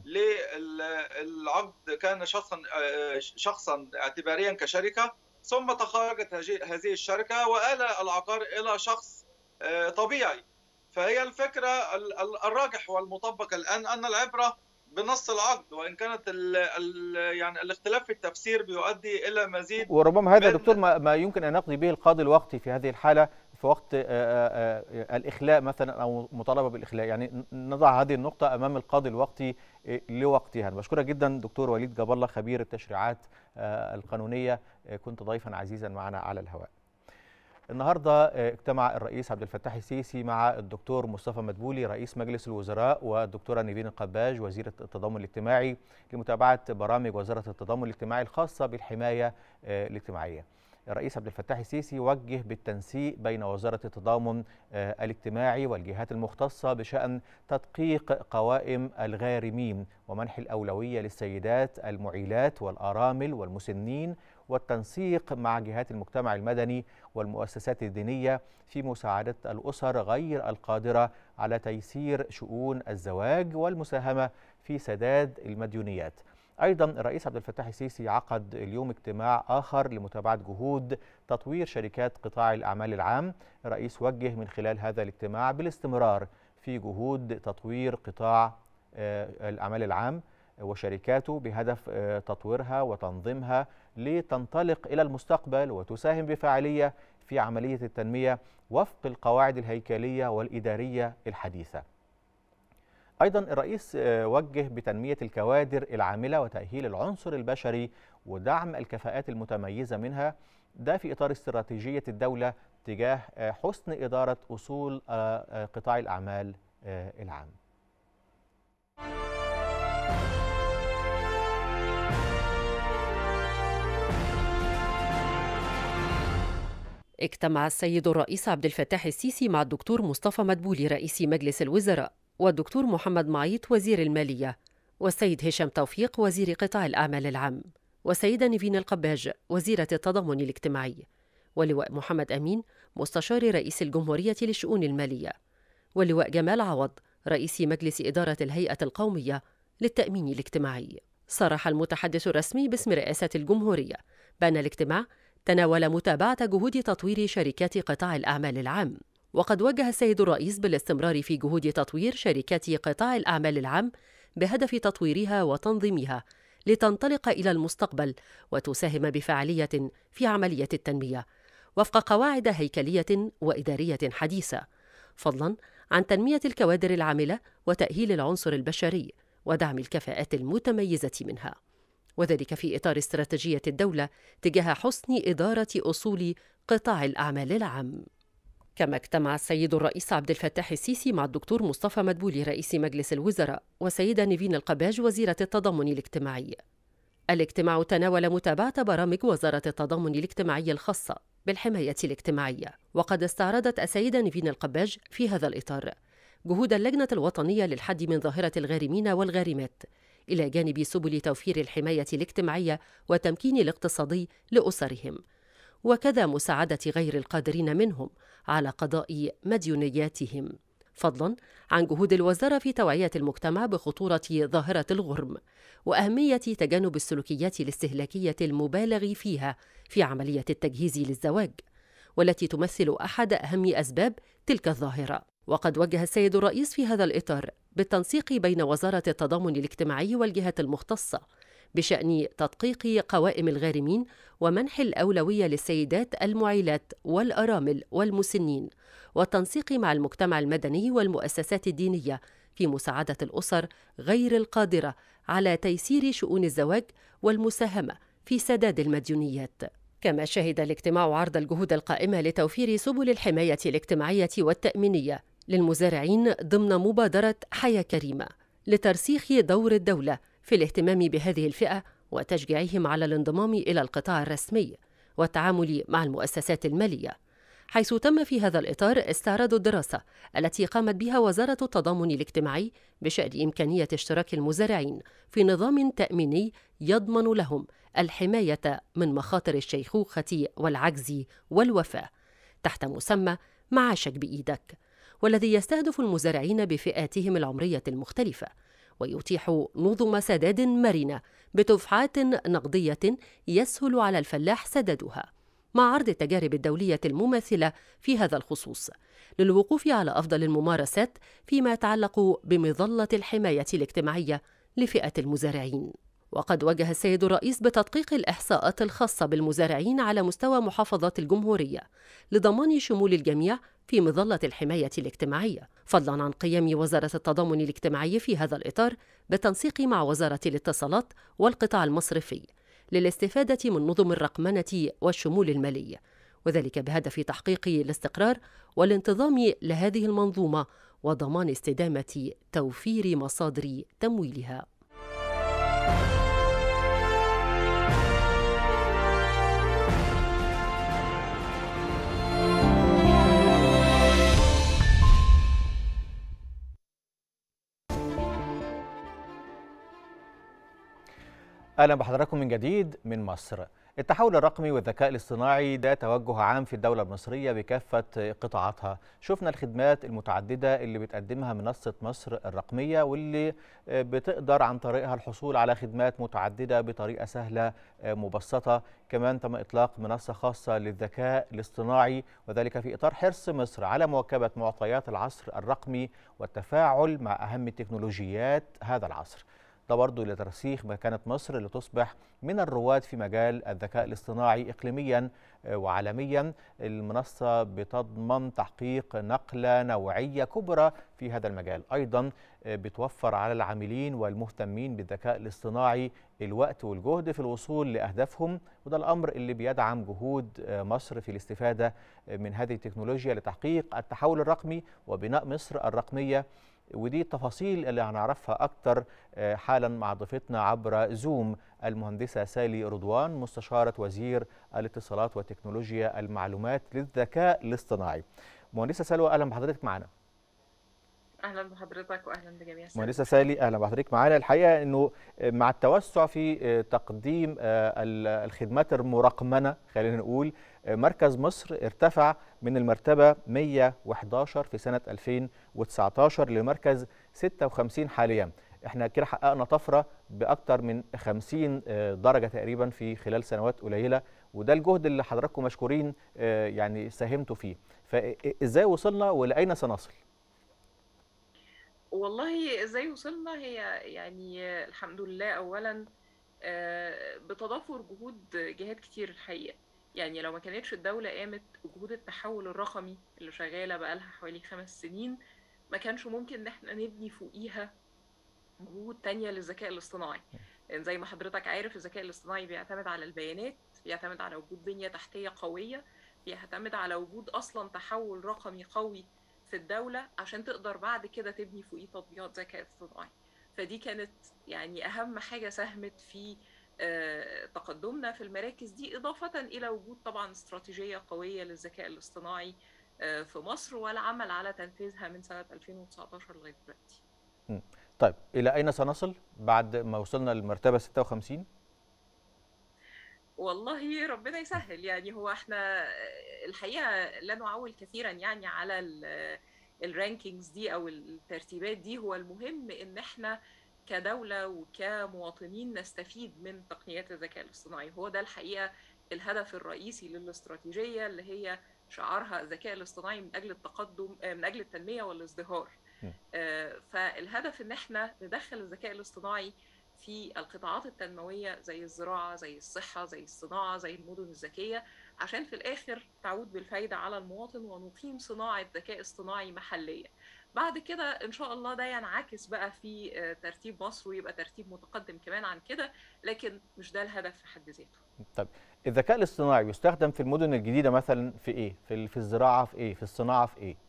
للعقد كان شخصا شخصا اعتباريا كشركه ثم تخرجت هذه الشركه وآل العقار الى شخص طبيعي فهي الفكره الراجح والمطبق الان ان العبره بنص العقد وان كانت ال ال يعني الاختلاف في التفسير بيؤدي الى مزيد وربما هذا دكتور ما, ما يمكن ان يقضي به القاضي الوقتي في هذه الحاله في وقت آه، آه، آه، الإخلاء مثلا أو مطالبة بالإخلاء يعني ن- نضع هذه النقطة أمام القاضي الوقتي آه، لوقتها أنا بشكرك جدا دكتور وليد جاب الله خبير التشريعات آه، القانونية آه، كنت ضيفا عزيزا معنا على الهواء النهارده آه، اجتمع الرئيس عبد الفتاح السيسي مع الدكتور مصطفى مدبولي رئيس مجلس الوزراء والدكتوره نيفين القباج وزيره التضامن الاجتماعي لمتابعه برامج وزاره التضامن الاجتماعي الخاصه بالحمايه آه، الاجتماعيه. الرئيس عبد الفتاح السيسي وجه بالتنسيق بين وزاره التضامن آه، الاجتماعي والجهات المختصه بشان تدقيق قوائم الغارمين ومنح الاولويه للسيدات المعيلات والارامل والمسنين والتنسيق مع جهات المجتمع المدني والمؤسسات الدينيه في مساعده الاسر غير القادره على تيسير شؤون الزواج والمساهمه في سداد المديونيات. ايضا الرئيس عبد الفتاح السيسي عقد اليوم اجتماع اخر لمتابعه جهود تطوير شركات قطاع الاعمال العام. الرئيس وجه من خلال هذا الاجتماع بالاستمرار في جهود تطوير قطاع آه، الاعمال العام وشركاته بهدف آه، تطويرها وتنظيمها لتنطلق الى المستقبل وتساهم بفاعليه في عمليه التنميه وفق القواعد الهيكليه والاداريه الحديثه. ايضا الرئيس آه، وجه بتنميه الكوادر العامله وتاهيل العنصر البشري ودعم الكفاءات المتميزه منها ده في اطار استراتيجيه الدوله تجاه آه، حسن اداره اصول آه، آه، قطاع الاعمال آه، العام. اجتمع السيد الرئيس عبد الفتاح السيسي مع الدكتور مصطفى مدبولي رئيس مجلس الوزراء والدكتور محمد معيط وزير المالية والسيد هشام توفيق وزير قطاع الأعمال العام والسيدة نيفين القباج وزيرة التضامن الاجتماعي ولواء محمد أمين مستشار رئيس الجمهورية للشؤون المالية ولواء جمال عوض رئيس مجلس إدارة الهيئة القومية للتأمين الاجتماعي صرح المتحدث الرسمي باسم رئاسة الجمهورية بأن الاجتماع تناول متابعة جهود تطوير شركات قطاع الأعمال العام وقد وجه السيد الرئيس بالاستمرار في جهود تطوير شركات قطاع الأعمال العام بهدف تطويرها وتنظيمها لتنطلق إلى المستقبل وتساهم بفعالية في عملية التنمية وفق قواعد هيكلية وإدارية حديثة فضلا عن تنمية الكوادر العاملة وتأهيل العنصر البشري ودعم الكفاءات المتميزة منها وذلك في إطار استراتيجية الدولة تجاه حسن إدارة أصول قطاع الأعمال العام. كما اجتمع السيد الرئيس عبد الفتاح السيسي مع الدكتور مصطفى مدبولي رئيس مجلس الوزراء والسيدة نيفين القباج وزيرة التضامن الاجتماعي. الاجتماع تناول متابعة برامج وزارة التضامن الاجتماعي الخاصة بالحماية الاجتماعية، وقد استعرضت السيدة نيفين القباج في هذا الإطار جهود اللجنة الوطنية للحد من ظاهرة الغارمين والغارمات إلى جانب سبل توفير الحماية الاجتماعية والتمكين الاقتصادي لأسرهم وكذا مساعدة غير القادرين منهم على قضاء مديونياتهم فضلا عن جهود الوزارة في توعية المجتمع بخطورة ظاهرة الغرم وأهمية تجنب السلوكيات الاستهلاكية المبالغ فيها في عملية التجهيز للزواج والتي تمثل أحد أهم أسباب تلك الظاهرة وقد وجه السيد الرئيس في هذا الإطار بالتنسيق بين وزارة التضامن الاجتماعي والجهات المختصة بشأن تدقيق قوائم الغارمين ومنح الأولوية للسيدات المعيلات والأرامل والمسنين والتنسيق مع المجتمع المدني والمؤسسات الدينية في مساعدة الأسر غير القادرة على تيسير شؤون الزواج والمساهمة في سداد المديونيات كما شهد الاجتماع عرض الجهود القائمة لتوفير سبل الحماية الاجتماعية والتأمينية للمزارعين ضمن مبادرة حياة كريمة لترسيخ دور الدولة في الاهتمام بهذه الفئة وتشجيعهم على الانضمام إلى القطاع الرسمي والتعامل مع المؤسسات المالية حيث تم في هذا الإطار استعراض الدراسة التي قامت بها وزارة التضامن الاجتماعي بشأن إمكانية اشتراك المزارعين في نظام تأميني يضمن لهم الحماية من مخاطر الشيخوخة والعجز والوفاة تحت مسمى معاشك بإيدك والذي يستهدف المزارعين بفئاتهم العمرية المختلفة ويتيح نظم سداد مرنة بدفعات نقدية يسهل على الفلاح سدادها مع عرض التجارب الدولية المماثلة في هذا الخصوص للوقوف على أفضل الممارسات فيما يتعلق بمظلة الحماية الاجتماعية لفئة المزارعين وقد وجه السيد الرئيس بتدقيق الإحصاءات الخاصة بالمزارعين على مستوى محافظات الجمهورية لضمان شمول الجميع في مظلة الحماية الاجتماعية فضلا عن قيام وزارة التضامن الاجتماعي في هذا الإطار بالتنسيق مع وزارة الاتصالات والقطاع المصرفي للاستفادة من نظم الرقمنة والشمول المالي وذلك بهدف تحقيق الاستقرار والانتظام لهذه المنظومة وضمان استدامة توفير مصادر تمويلها اهلا بحضراتكم من جديد من مصر. التحول الرقمي والذكاء الاصطناعي ده توجه عام في الدولة المصرية بكافة قطاعاتها شفنا الخدمات المتعددة اللي بتقدمها منصة مصر الرقمية واللي بتقدر عن طريقها الحصول على خدمات متعددة بطريقة سهلة مبسطة كمان تم إطلاق منصة خاصة للذكاء الاصطناعي وذلك في إطار حرص مصر على مواكبة معطيات العصر الرقمي والتفاعل مع أهم تكنولوجيات هذا العصر ده برضه لترسيخ مكانة مصر لتصبح من الرواد في مجال الذكاء الاصطناعي إقليميا وعالميا المنصة بتضمن تحقيق نقلة نوعية كبرى في هذا المجال أيضا بتوفر على العاملين والمهتمين بالذكاء الاصطناعي الوقت والجهد في الوصول لأهدافهم وده الأمر اللي بيدعم جهود مصر في الاستفادة من هذه التكنولوجيا لتحقيق التحول الرقمي وبناء مصر الرقمية ودي التفاصيل اللي هنعرفها أكتر حالا مع ضيفتنا عبر زوم المهندسة سالي رضوان مستشارة وزير الاتصالات وتكنولوجيا المعلومات للذكاء الاصطناعي مهندسة سلوى أهلا بحضرتك معنا اهلا بحضرتك واهلا بجميع السادة. مهندسه سالي اهلا بحضرتك معانا الحقيقه انه مع التوسع في تقديم الخدمات المرقمنه خلينا نقول مركز مصر ارتفع من المرتبه 111 في سنه 2019 لمركز 56 حاليا احنا كده حققنا طفره باكثر من 50 درجه تقريبا في خلال سنوات قليله وده الجهد اللي حضراتكم مشكورين يعني ساهمتوا فيه فازاي وصلنا ولاين سنصل والله ازاي وصلنا هي يعني الحمد لله اولا بتضافر جهود جهات كتير الحقيقه يعني لو ما كانتش الدولة قامت بجهود التحول الرقمي اللي شغالة بقالها حوالي خمس سنين ما كانش ممكن ان احنا نبني فوقيها جهود تانية للذكاء الاصطناعي يعني زي ما حضرتك عارف الذكاء الاصطناعي بيعتمد على البيانات بيعتمد على وجود بنية تحتية قوية بيعتمد على وجود أصلا تحول رقمي قوي في الدولة عشان تقدر بعد كده تبني فوقيه تطبيقات ذكاء اصطناعي فدي كانت يعني أهم حاجة ساهمت في تقدمنا في المراكز دي إضافة إلى وجود طبعا استراتيجية قوية للذكاء الاصطناعي في مصر والعمل على تنفيذها من سنة 2019 لغاية دلوقتي طيب إلى أين سنصل بعد ما وصلنا للمرتبة 56؟ والله ربنا يسهل يعني هو احنا الحقيقه لا نعول كثيرا يعني على الرانكينجز دي او الترتيبات دي هو المهم ان احنا كدوله وكمواطنين نستفيد من تقنيات الذكاء الاصطناعي هو ده الحقيقه الهدف الرئيسي للاستراتيجيه اللي هي شعارها الذكاء الاصطناعي من اجل التقدم من اجل التنميه والازدهار فالهدف ان احنا ندخل الذكاء الاصطناعي في القطاعات التنموية زي الزراعة زي الصحة زي الصناعة زي المدن الذكية عشان في الآخر تعود بالفايدة على المواطن ونقيم صناعة ذكاء اصطناعي محلية بعد كده إن شاء الله ده ينعكس بقى في ترتيب مصر ويبقى ترتيب متقدم كمان عن كده لكن مش ده الهدف في حد ذاته طب الذكاء الاصطناعي يستخدم في المدن الجديدة مثلا في إيه؟ في, في الزراعة في إيه؟ في الصناعة في إيه؟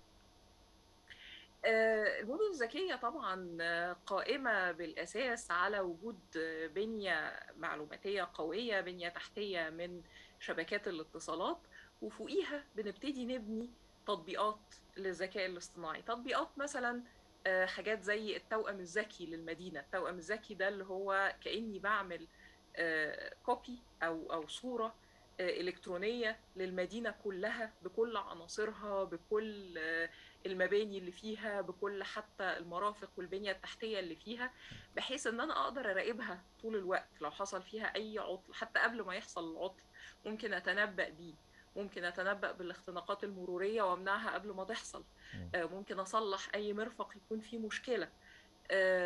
المدن الذكية طبعا قائمة بالأساس على وجود بنية معلوماتية قوية بنية تحتية من شبكات الاتصالات وفوقيها بنبتدي نبني تطبيقات للذكاء الاصطناعي تطبيقات مثلا حاجات زي التوأم الذكي للمدينة التوأم الذكي ده اللي هو كأني بعمل كوبي أو أو صورة إلكترونية للمدينة كلها بكل عناصرها بكل المباني اللي فيها بكل حتى المرافق والبنية التحتية اللي فيها بحيث ان انا اقدر اراقبها طول الوقت لو حصل فيها اي عطل حتى قبل ما يحصل العطل ممكن اتنبأ بيه ممكن اتنبأ بالاختناقات المرورية وامنعها قبل ما تحصل ممكن اصلح اي مرفق يكون فيه مشكلة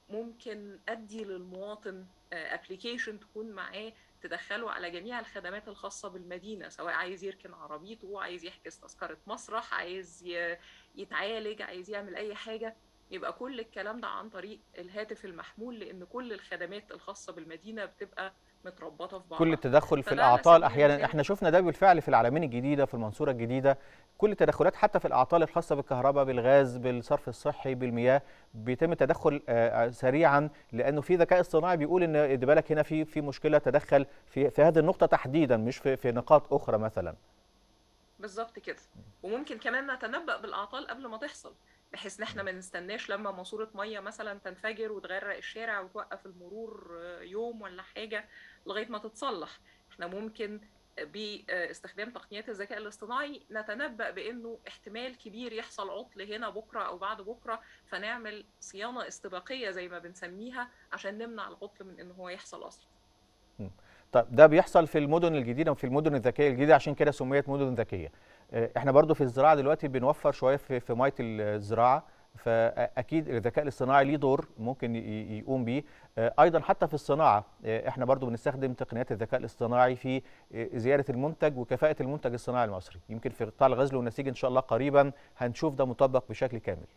ممكن ادي للمواطن ابلكيشن تكون معاه تدخله على جميع الخدمات الخاصة بالمدينة سواء عايز يركن عربيته عايز يحجز تذكرة مسرح عايز يتعالج عايز يعمل أي حاجة يبقى كل الكلام ده عن طريق الهاتف المحمول لأن كل الخدمات الخاصة بالمدينة بتبقى متربطه في بعضها كل التدخل في الاعطال احيانا احنا شفنا ده بالفعل في العلمين الجديده في المنصوره الجديده كل التدخلات حتى في الاعطال الخاصه بالكهرباء بالغاز بالصرف الصحي بالمياه بيتم التدخل سريعا لانه في ذكاء اصطناعي بيقول ان بالك هنا في في مشكله تدخل في في هذه النقطه تحديدا مش في في نقاط اخرى مثلا بالظبط كده وممكن كمان نتنبأ بالاعطال قبل ما تحصل بحيث ان احنا ما نستناش لما ماسوره ميه مثلا تنفجر وتغرق الشارع وتوقف المرور يوم ولا حاجه لغايه ما تتصلح احنا ممكن باستخدام تقنيات الذكاء الاصطناعي نتنبأ بانه احتمال كبير يحصل عطل هنا بكره او بعد بكره فنعمل صيانه استباقيه زي ما بنسميها عشان نمنع العطل من ان هو يحصل اصلا طيب ده بيحصل في المدن الجديده وفي المدن الذكيه الجديده عشان كده سميت مدن ذكيه احنا برضو في الزراعه دلوقتي بنوفر شويه في, في ميه الزراعه فاكيد الذكاء الاصطناعي ليه دور ممكن يقوم بيه ايضا حتى في الصناعه احنا برضو بنستخدم تقنيات الذكاء الاصطناعي في زياده المنتج وكفاءه المنتج الصناعي المصري يمكن في قطاع الغزل والنسيج ان شاء الله قريبا هنشوف ده مطبق بشكل كامل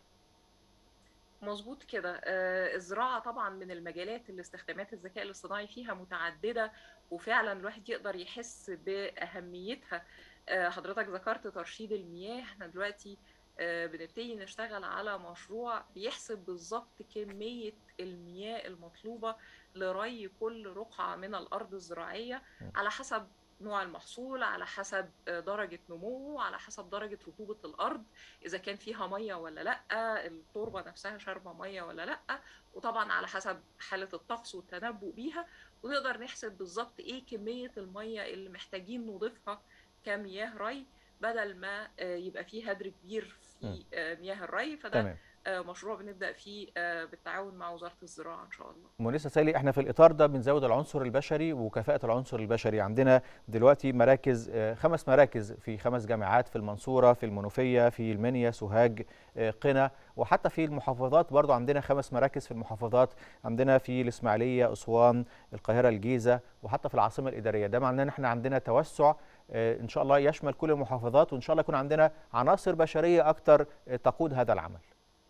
مظبوط كده الزراعه طبعا من المجالات اللي استخدامات الذكاء الاصطناعي فيها متعدده وفعلا الواحد يقدر يحس باهميتها حضرتك ذكرت ترشيد المياه احنا دلوقتي بنبتدي نشتغل على مشروع بيحسب بالظبط كمية المياه المطلوبة لري كل رقعة من الأرض الزراعية على حسب نوع المحصول على حسب درجة نموه على حسب درجة رطوبة الأرض إذا كان فيها مية ولا لأ التربة نفسها شاربة مية ولا لأ وطبعا على حسب حالة الطقس والتنبؤ بيها ونقدر نحسب بالظبط إيه كمية المية اللي محتاجين نضيفها كمياه ري بدل ما يبقى فيه هدر كبير في مياه الري فده تمام. مشروع بنبدا فيه بالتعاون مع وزاره الزراعه ان شاء الله. مونيسا سالي احنا في الاطار ده بنزود العنصر البشري وكفاءه العنصر البشري عندنا دلوقتي مراكز خمس مراكز في خمس جامعات في المنصوره في المنوفيه في المنيا سوهاج قنا وحتى في المحافظات برضو عندنا خمس مراكز في المحافظات عندنا في الاسماعيليه اسوان القاهره الجيزه وحتى في العاصمه الاداريه ده معناه ان احنا عندنا توسع ان شاء الله يشمل كل المحافظات وان شاء الله يكون عندنا عناصر بشريه اكثر تقود هذا العمل.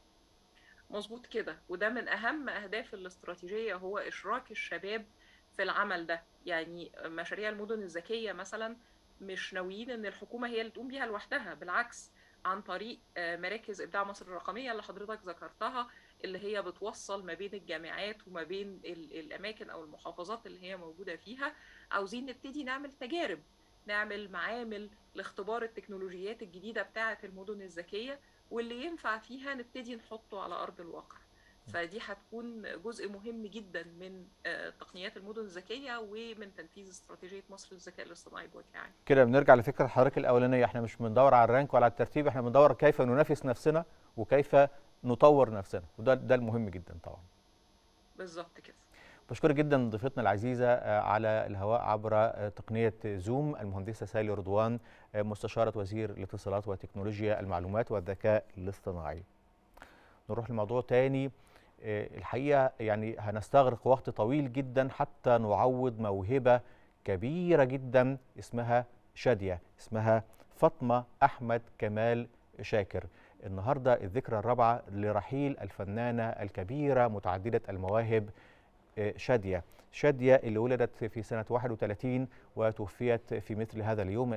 مظبوط كده وده من اهم اهداف الاستراتيجيه هو اشراك الشباب في العمل ده يعني مشاريع المدن الذكيه مثلا مش ناويين ان الحكومه هي اللي تقوم بيها لوحدها بالعكس عن طريق مراكز ابداع مصر الرقميه اللي حضرتك ذكرتها اللي هي بتوصل ما بين الجامعات وما بين الاماكن او المحافظات اللي هي موجوده فيها عاوزين نبتدي نعمل تجارب نعمل معامل لاختبار التكنولوجيات الجديدة بتاعة المدن الذكية واللي ينفع فيها نبتدي نحطه على أرض الواقع فدي هتكون جزء مهم جدا من تقنيات المدن الذكية ومن تنفيذ استراتيجية مصر للذكاء الاصطناعي بوجه عام كده بنرجع لفكرة حضرتك الأولانية احنا مش بندور على الرانك ولا على الترتيب احنا بندور كيف ننافس نفسنا وكيف نطور نفسنا وده ده المهم جدا طبعا بالظبط كده بشكرك جدا ضيفتنا العزيزة على الهواء عبر تقنية زوم المهندسة سالي رضوان مستشارة وزير الاتصالات وتكنولوجيا المعلومات والذكاء الاصطناعي نروح لموضوع تاني الحقيقة يعني هنستغرق وقت طويل جدا حتى نعوض موهبة كبيرة جدا اسمها شادية اسمها فاطمة أحمد كمال شاكر النهاردة الذكرى الرابعة لرحيل الفنانة الكبيرة متعددة المواهب شادية شادية اللي ولدت في سنة 31 وتوفيت في مثل هذا اليوم من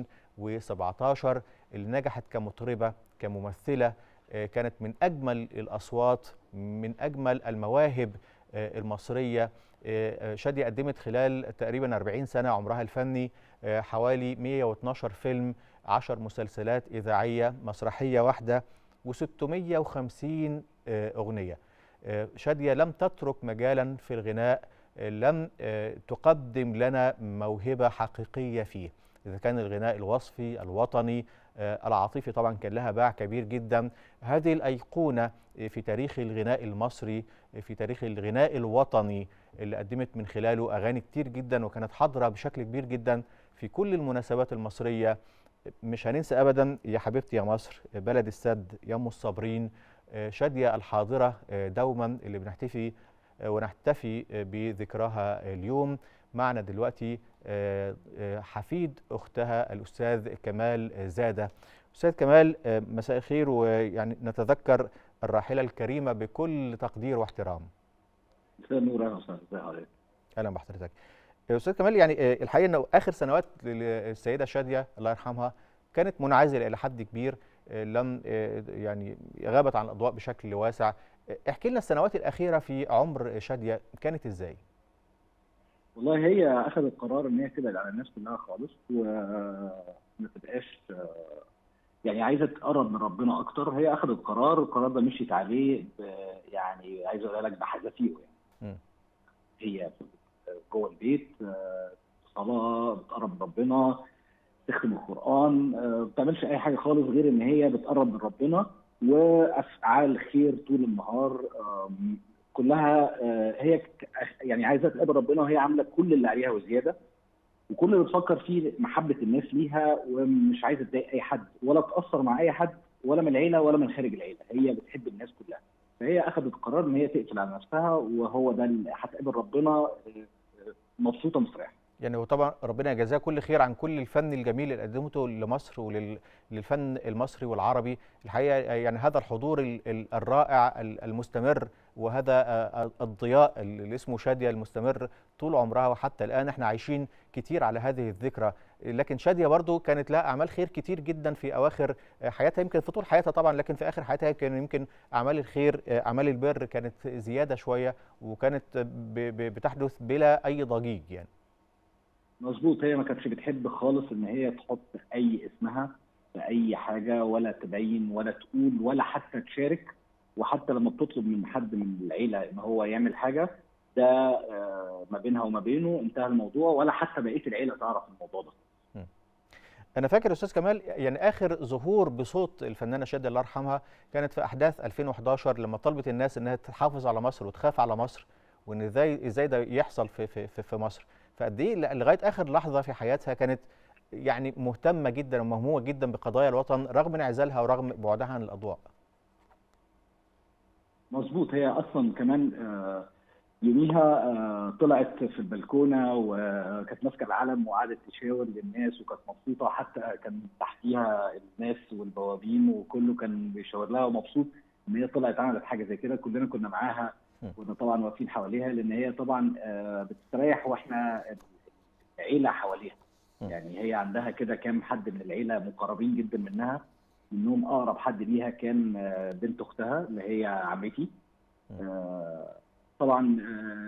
2017 اللي نجحت كمطربة كممثلة كانت من أجمل الأصوات من أجمل المواهب المصرية شادية قدمت خلال تقريبا 40 سنة عمرها الفني حوالي 112 فيلم 10 مسلسلات إذاعية مسرحية واحدة و650 أغنية شادية لم تترك مجالا في الغناء لم تقدم لنا موهبة حقيقية فيه إذا كان الغناء الوصفي الوطني العاطفي طبعا كان لها باع كبير جدا هذه الأيقونة في تاريخ الغناء المصري في تاريخ الغناء الوطني اللي قدمت من خلاله أغاني كتير جدا وكانت حاضرة بشكل كبير جدا في كل المناسبات المصرية مش هننسى أبدا يا حبيبتي يا مصر بلد السد يا أم الصابرين شاديه الحاضره دوما اللي بنحتفي ونحتفي بذكراها اليوم معنا دلوقتي حفيد اختها الاستاذ كمال زاده استاذ كمال مساء الخير ويعني نتذكر الراحله الكريمه بكل تقدير واحترام مساء النور اهلا وسهلا ازي حضرتك اهلا بحضرتك استاذ كمال يعني الحقيقه انه اخر سنوات السيده شاديه الله يرحمها كانت منعزله الى حد كبير لم يعني غابت عن الاضواء بشكل واسع احكي لنا السنوات الاخيره في عمر شاديه كانت ازاي والله هي اخذت قرار ان هي تبعد عن الناس كلها خالص وما تبقاش يعني عايزه تقرب من ربنا اكتر هي اخذت قرار القرار ده مشيت عليه يعني عايز اقول لك بحذافيره يعني م. هي جوه البيت صلاه بتقرب من ربنا تختم القران ما بتعملش اي حاجه خالص غير ان هي بتقرب من ربنا وافعال خير طول النهار كلها هي يعني عايزه تقابل ربنا وهي عامله كل اللي عليها وزياده وكل اللي بتفكر فيه محبه الناس ليها ومش عايزه تضايق اي حد ولا تاثر مع اي حد ولا من العيله ولا من خارج العيله هي بتحب الناس كلها فهي اخذت قرار ان هي تقفل على نفسها وهو ده اللي هتقابل ربنا مبسوطه مستريحه يعني وطبعا ربنا يجازاه كل خير عن كل الفن الجميل اللي قدمته لمصر وللفن المصري والعربي الحقيقه يعني هذا الحضور الرائع المستمر وهذا الضياء اللي اسمه شاديه المستمر طول عمرها وحتى الان احنا عايشين كتير على هذه الذكرى لكن شاديه برضو كانت لها اعمال خير كتير جدا في اواخر حياتها يمكن في طول حياتها طبعا لكن في اخر حياتها كان يمكن اعمال الخير اعمال البر كانت زياده شويه وكانت بتحدث بلا اي ضجيج يعني مظبوط هي ما كانتش بتحب خالص ان هي تحط اي اسمها في اي حاجه ولا تبين ولا تقول ولا حتى تشارك وحتى لما بتطلب من حد من العيله ان هو يعمل حاجه ده ما بينها وما بينه انتهى الموضوع ولا حتى بقيه العيله تعرف الموضوع ده. انا فاكر استاذ كمال يعني اخر ظهور بصوت الفنانه شاديه الله يرحمها كانت في احداث 2011 لما طلبت الناس انها تحافظ على مصر وتخاف على مصر وان ازاي ازاي ده يحصل في في في, في مصر. فقد ايه لغايه اخر لحظه في حياتها كانت يعني مهتمه جدا ومهمومه جدا بقضايا الوطن رغم انعزالها ورغم بعدها عن الاضواء. مظبوط هي اصلا كمان يوميها طلعت في البلكونه وكانت ماسكه العلم وقعدت تشاور للناس وكانت مبسوطه حتى كان تحتيها الناس والبوابين وكله كان بيشاور لها ومبسوط ان هي طلعت عملت حاجه زي كده كلنا كنا معاها كنا طبعا واقفين حواليها لان هي طبعا بتستريح واحنا العيله حواليها يعني هي عندها كده كام حد من العيله مقربين جدا منها منهم اقرب حد ليها كان بنت اختها اللي هي عمتي طبعا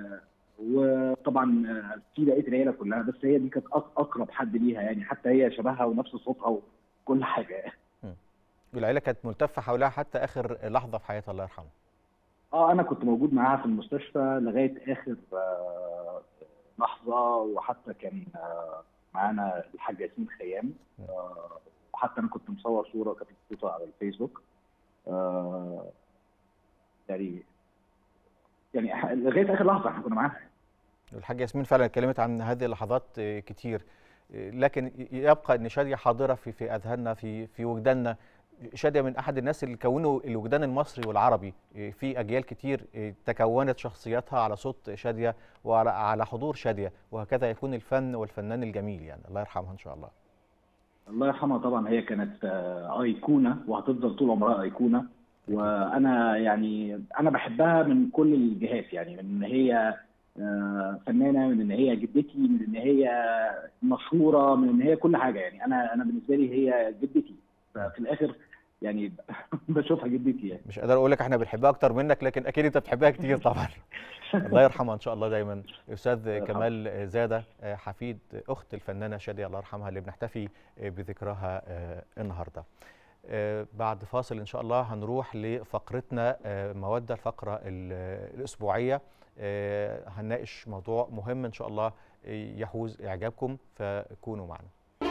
وطبعا في بقيه العيله كلها بس هي دي كانت اقرب حد ليها يعني حتى هي شبهها ونفس صوتها وكل حاجه والعيله كانت ملتفه حولها حتى اخر لحظه في حياتها الله يرحمها اه انا كنت موجود معاها في المستشفى لغايه اخر آه لحظه وحتى كان آه معانا الحاج ياسمين خيام آه وحتى انا كنت مصور صوره كانت محطوطه على الفيسبوك يعني يعني لغايه اخر لحظه احنا كنا معاها الحاجه ياسمين فعلا اتكلمت عن هذه اللحظات كتير لكن يبقى ان شاديه حاضره في في اذهاننا في في وجداننا شاديه من احد الناس اللي كونوا الوجدان المصري والعربي في اجيال كتير تكونت شخصياتها على صوت شاديه وعلى على حضور شاديه وهكذا يكون الفن والفنان الجميل يعني الله يرحمها ان شاء الله الله يرحمها طبعا هي كانت ايقونه وهتفضل طول عمرها ايقونه وانا يعني انا بحبها من كل الجهات يعني من ان هي فنانه من ان هي جدتي من ان هي مشهوره من ان هي كل حاجه يعني انا انا بالنسبه لي هي جدتي ففي الاخر يعني بشوفها جدتي يعني مش قادر اقول لك احنا بنحبها اكتر منك لكن اكيد انت بتحبها كتير طبعا الله يرحمها ان شاء الله دايما استاذ كمال زاده حفيد اخت الفنانه شاديه الله يرحمها اللي بنحتفي بذكراها النهارده بعد فاصل ان شاء الله هنروح لفقرتنا موده الفقره الاسبوعيه هنناقش موضوع مهم ان شاء الله يحوز اعجابكم فكونوا معنا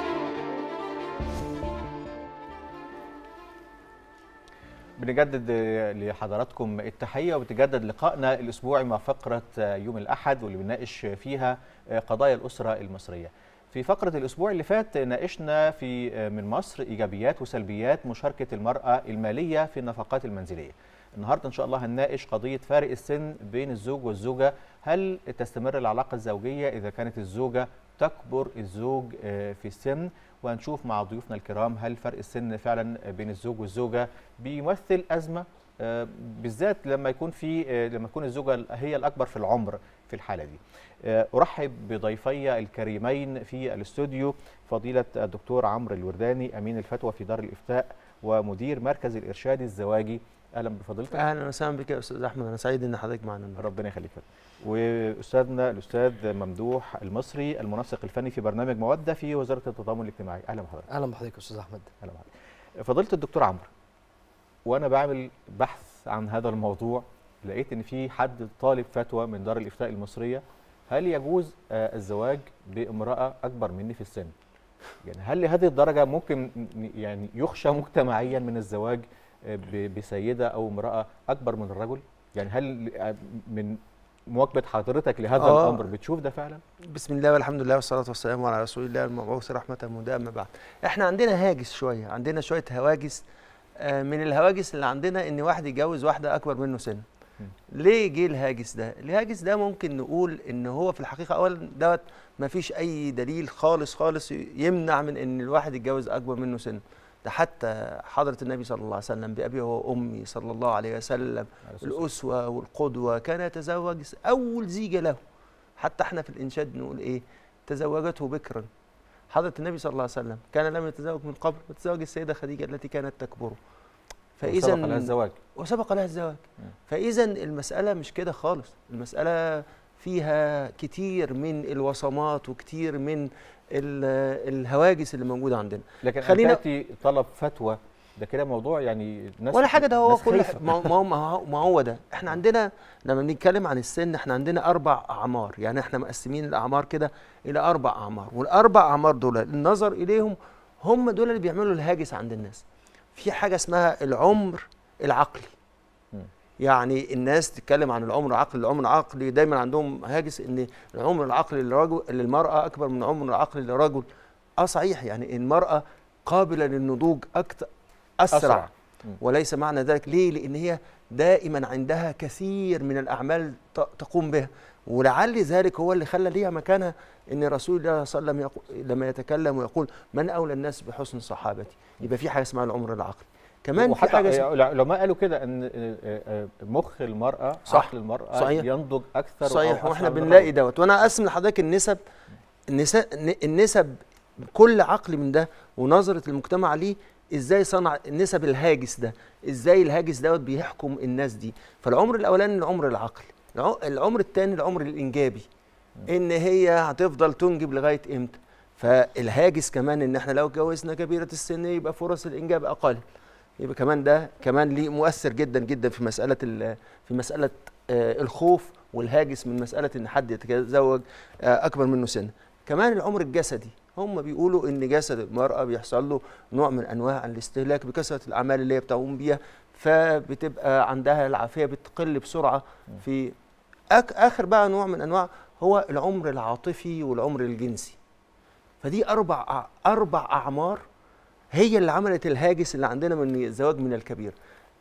بنجدد لحضراتكم التحيه وبتجدد لقائنا الاسبوعي مع فقره يوم الاحد واللي بنناقش فيها قضايا الاسره المصريه. في فقره الاسبوع اللي فات ناقشنا في من مصر ايجابيات وسلبيات مشاركه المراه الماليه في النفقات المنزليه. النهارده ان شاء الله هنناقش قضيه فارق السن بين الزوج والزوجه هل تستمر العلاقه الزوجيه اذا كانت الزوجه تكبر الزوج آه، في السن وهنشوف مع ضيوفنا الكرام هل فرق السن فعلا بين الزوج والزوجه بيمثل ازمه آه، بالذات لما يكون في آه، لما تكون الزوجه هي الاكبر في العمر في الحاله دي آه، ارحب بضيفي الكريمين في الاستوديو فضيله الدكتور عمرو الورداني امين الفتوى في دار الافتاء ومدير مركز الارشاد الزواجي اهلا بفضيلتك اهلا وسهلا بك يا استاذ احمد انا سعيد ان حضرتك معنا النهارده ربنا يخليك واستاذنا الاستاذ ممدوح المصري المنسق الفني في برنامج موده في وزاره التضامن الاجتماعي اهلا بحضرتك اهلا بحضرتك يا استاذ احمد اهلا بحضرتك فضيله الدكتور عمرو وانا بعمل بحث عن هذا الموضوع لقيت ان في حد طالب فتوى من دار الافتاء المصريه هل يجوز آه، الزواج بامراه اكبر مني في السن يعني هل لهذه الدرجه ممكن ن- يعني يخشى مجتمعيا من الزواج آه، ب- بسيده او امراه اكبر من الرجل يعني هل آه، من مواكبه حضرتك لهذا آه. الامر بتشوف ده فعلا بسم الله والحمد لله والصلاه والسلام على رسول الله المبعوث رحمه مهداه اما بعد احنا عندنا هاجس شويه عندنا شويه هواجس آه، من الهواجس اللي عندنا ان واحد يتجوز واحده اكبر منه سن ليه جه الهاجس ده الهاجس ده ممكن نقول ان هو في الحقيقه اولا دوت ما فيش اي دليل خالص خالص يمنع من ان الواحد يتجوز اكبر منه سن ده حتى حضرة النبي صلى الله عليه وسلم بأبي وأمي صلى الله عليه وسلم الأسوة والقدوة كان يتزوج أول زيجة له حتى احنا في الإنشاد نقول إيه تزوجته بكرا حضرة النبي صلى الله عليه وسلم كان لم يتزوج من قبل وتزوج السيدة خديجة التي كانت تكبره وسبق لها الزواج وسبق لها الزواج فإذا المسألة مش كده خالص المسألة فيها كتير من الوصمات وكتير من ال- الهواجس اللي موجودة عندنا لكن خلينا- خلينا تاتي طلب فتوى ده كده موضوع يعني ناس ولا حاجه ده هو ناس كل خايفة. ح- ما هو- ما هو- ما هو ما هو ده احنا عندنا لما بنتكلم عن السن احنا عندنا اربع اعمار يعني احنا مقسمين الاعمار كده الى اربع اعمار والاربع اعمار دول النظر اليهم هم دول اللي بيعملوا الهاجس عند الناس في حاجه اسمها العمر العقلي يعني الناس تتكلم عن العمر العقلي العمر العقلي دايما عندهم هاجس ان العمر العقلي للرجل للمراه اكبر من العمر العقلي للرجل اه صحيح يعني المراه قابله للنضوج اكتر اسرع, أسرع. أسرع. وليس معنى ذلك ليه لان هي دائما عندها كثير من الاعمال ت- تقوم بها ولعل ذلك هو اللي خلى ليها مكانها ان رسول الله صلى الله عليه وسلم يقو- لما يتكلم ويقول من اولى الناس بحسن صحابتي يبقى في حاجه اسمها العمر العقلي كمان في وحتى حاجه اسمها العلماء قالوا كده ان آه، آه، مخ المراه صح. عقل المراه صحيح. ينضج اكثر صحيح أو واحنا أسرع من بنلاقي الرجل. دوت وانا اقسم لحضرتك النسب النسب النسب كل عقل من ده ونظره المجتمع ليه ازاي صنع النسب الهاجس ده ازاي الهاجس دوت بيحكم الناس دي فالعمر الاولاني العمر العقلي الع- العمر الثاني العمر الانجابي ان هي هتفضل تنجب لغايه امتى فالهاجس كمان ان احنا لو اتجوزنا كبيره السن يبقى فرص الانجاب اقل يبقى كمان ده كمان ليه مؤثر جدا جدا في مساله ال- في مساله آه، الخوف والهاجس من مساله ان حد يتزوج آه، اكبر منه سن كمان العمر الجسدي هم بيقولوا ان جسد المراه بيحصل له نوع من انواع الاستهلاك بكثره الاعمال اللي هي بتقوم بيها فبتبقى عندها العافيه بتقل بسرعه في أك اخر بقى نوع من انواع هو العمر العاطفي والعمر الجنسي فدي اربع اربع اعمار هي اللي عملت الهاجس اللي عندنا من الزواج من الكبير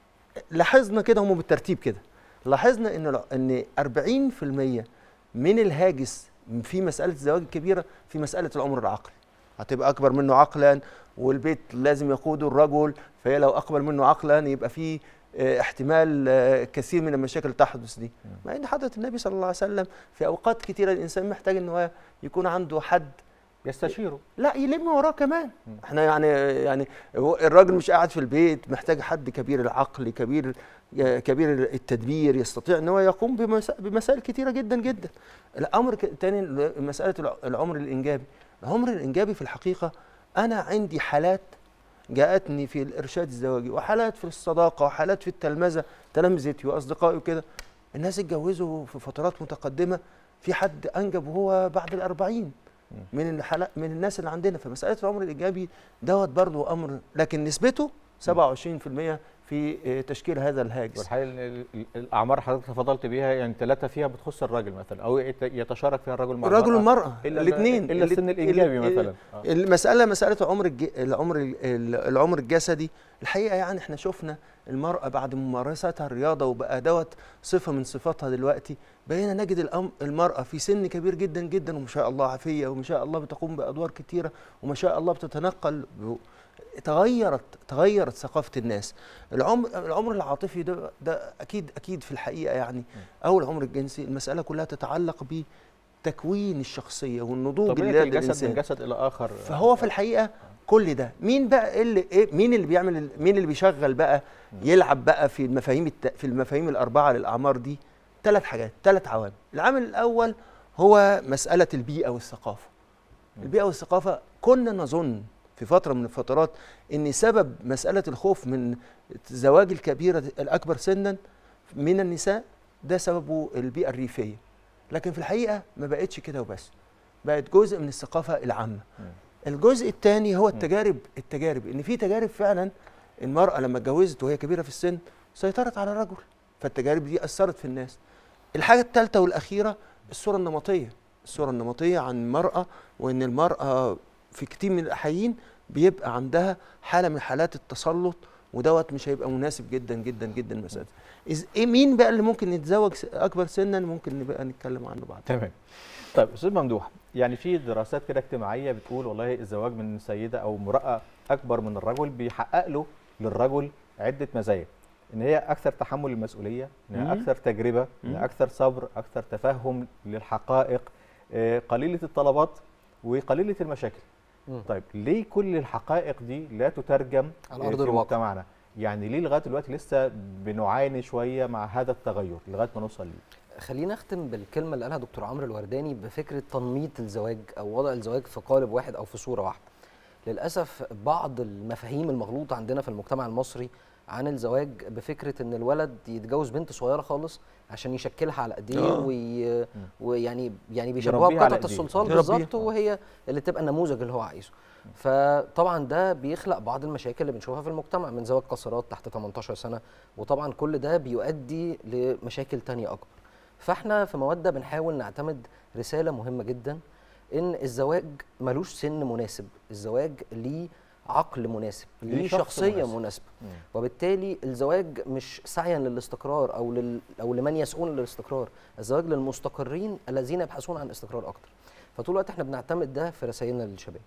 لاحظنا كده هم بالترتيب كده لاحظنا ان الع- ان 40% من الهاجس في مساله الزواج الكبيره في مساله العمر العقلي هتبقى اكبر منه عقلا والبيت لازم يقوده الرجل فهي لو اكبر منه عقلا يبقى في آه، احتمال آه، كثير من المشاكل تحدث دي مع ان حضره النبي صلى الله عليه وسلم في اوقات كثيره الانسان محتاج ان هو يكون عنده حد يستشيره لا يلم وراه كمان احنا يعني يعني هو الراجل مش قاعد في البيت محتاج حد كبير العقل كبير كبير التدبير يستطيع ان هو يقوم بمسا- بمسائل كثيره جدا جدا الامر ك- تاني مساله الع- العمر الانجابي العمر الانجابي في الحقيقه انا عندي حالات جاءتني في الارشاد الزواجي وحالات في الصداقه وحالات في التلمذه تلامذتي واصدقائي وكده الناس اتجوزوا في فترات متقدمه في حد انجب وهو بعد الأربعين من الحالات من الناس اللي عندنا فمساله العمر الايجابي دوت برضه امر لكن نسبته 27% في آه، تشكيل هذا الهاجس والحقيقه ال- ال- الاعمار حضرتك تفضلت بيها يعني ثلاثه فيها بتخص الراجل مثلا او يت- يتشارك فيها الرجل مع الرجل المرأة. والمرأة إلا الاثنين الا السن الايجابي مثلا آه. المسألة مسألة عمر الج... العمر ال- ال- العمر الجسدي الحقيقة يعني احنا شفنا المرأة بعد ممارستها الرياضة وبقى دوت صفة من صفاتها دلوقتي بقينا نجد الأم... المرأة في سن كبير جدا جدا وما شاء الله عافية وما شاء الله بتقوم بأدوار كتيرة وما شاء الله بتتنقل ب... تغيرت تغيرت ثقافة الناس العمر العمر العاطفي ده ده أكيد أكيد في الحقيقة يعني أو العمر الجنسي المسألة كلها تتعلق بتكوين الشخصية والنضوج طبيعه اللي لدى الجسد الإنسان من جسد الى اخر فهو في الحقيقه كل ده مين بقى إيه اللي إيه مين اللي بيعمل ال- مين اللي بيشغل بقى يلعب بقى في المفاهيم الت... في المفاهيم الاربعه للاعمار دي ثلاث حاجات ثلاث عوامل العامل الاول هو مساله البيئه والثقافه البيئه والثقافه كنا نظن في فتره من الفترات ان سبب مساله الخوف من زواج الكبيره الاكبر سنا من النساء ده سببه البيئه الريفيه لكن في الحقيقه ما بقتش كده وبس بقت جزء من الثقافه العامه الجزء الثاني هو التجارب التجارب ان في تجارب فعلا المراه لما اتجوزت وهي كبيره في السن سيطرت على الرجل فالتجارب دي اثرت في الناس الحاجه الثالثه والاخيره الصوره النمطيه الصوره النمطيه عن المراه وان المراه في كتير من الاحايين بيبقى عندها حاله من حالات التسلط ودوت مش هيبقى مناسب جدا جدا جدا مسألة إذ ايه مين بقى اللي ممكن يتزوج س- اكبر سنا ممكن نبقى نتكلم عنه بعد تمام طيب استاذ ممدوح يعني في دراسات كده اجتماعيه بتقول والله الزواج من سيده او امراه اكبر من الرجل بيحقق له للرجل عده مزايا ان هي اكثر تحمل المسؤوليه انها مم. اكثر تجربه انها مم. اكثر صبر اكثر تفهم للحقائق آه، قليله الطلبات وقليله المشاكل مم. طيب ليه كل الحقائق دي لا تترجم على آه، أرض في الواقع. مجتمعنا يعني ليه لغايه دلوقتي لسه بنعاني شويه مع هذا التغير لغايه ما نوصل ليه خلينا نختم بالكلمه اللي قالها دكتور عمرو الورداني بفكره تنميط الزواج او وضع الزواج في قالب واحد او في صوره واحده للاسف بعض المفاهيم المغلوطه عندنا في المجتمع المصري عن الزواج بفكره ان الولد يتجوز بنت صغيره خالص عشان يشكلها على ايديه آه. وي... ويعني يعني بيشبهوها يربيها على بقطعه إيديه. الصلصال يربيها. بالظبط وهي اللي تبقى النموذج اللي هو عايزه فطبعا ده بيخلق بعض المشاكل اللي بنشوفها في المجتمع من زواج قاصرات تحت 18 سنه وطبعا كل ده بيؤدي لمشاكل تانية اكبر فاحنا في موده بنحاول نعتمد رساله مهمه جدا ان الزواج ملوش سن مناسب الزواج ليه عقل مناسب ليه ليه شخص شخصيه مناسب. مناسبه مم. وبالتالي الزواج مش سعيا للاستقرار او لل او لمن يسعون للاستقرار الزواج للمستقرين الذين يبحثون عن استقرار اكتر فطول الوقت احنا بنعتمد ده في رسائلنا للشباب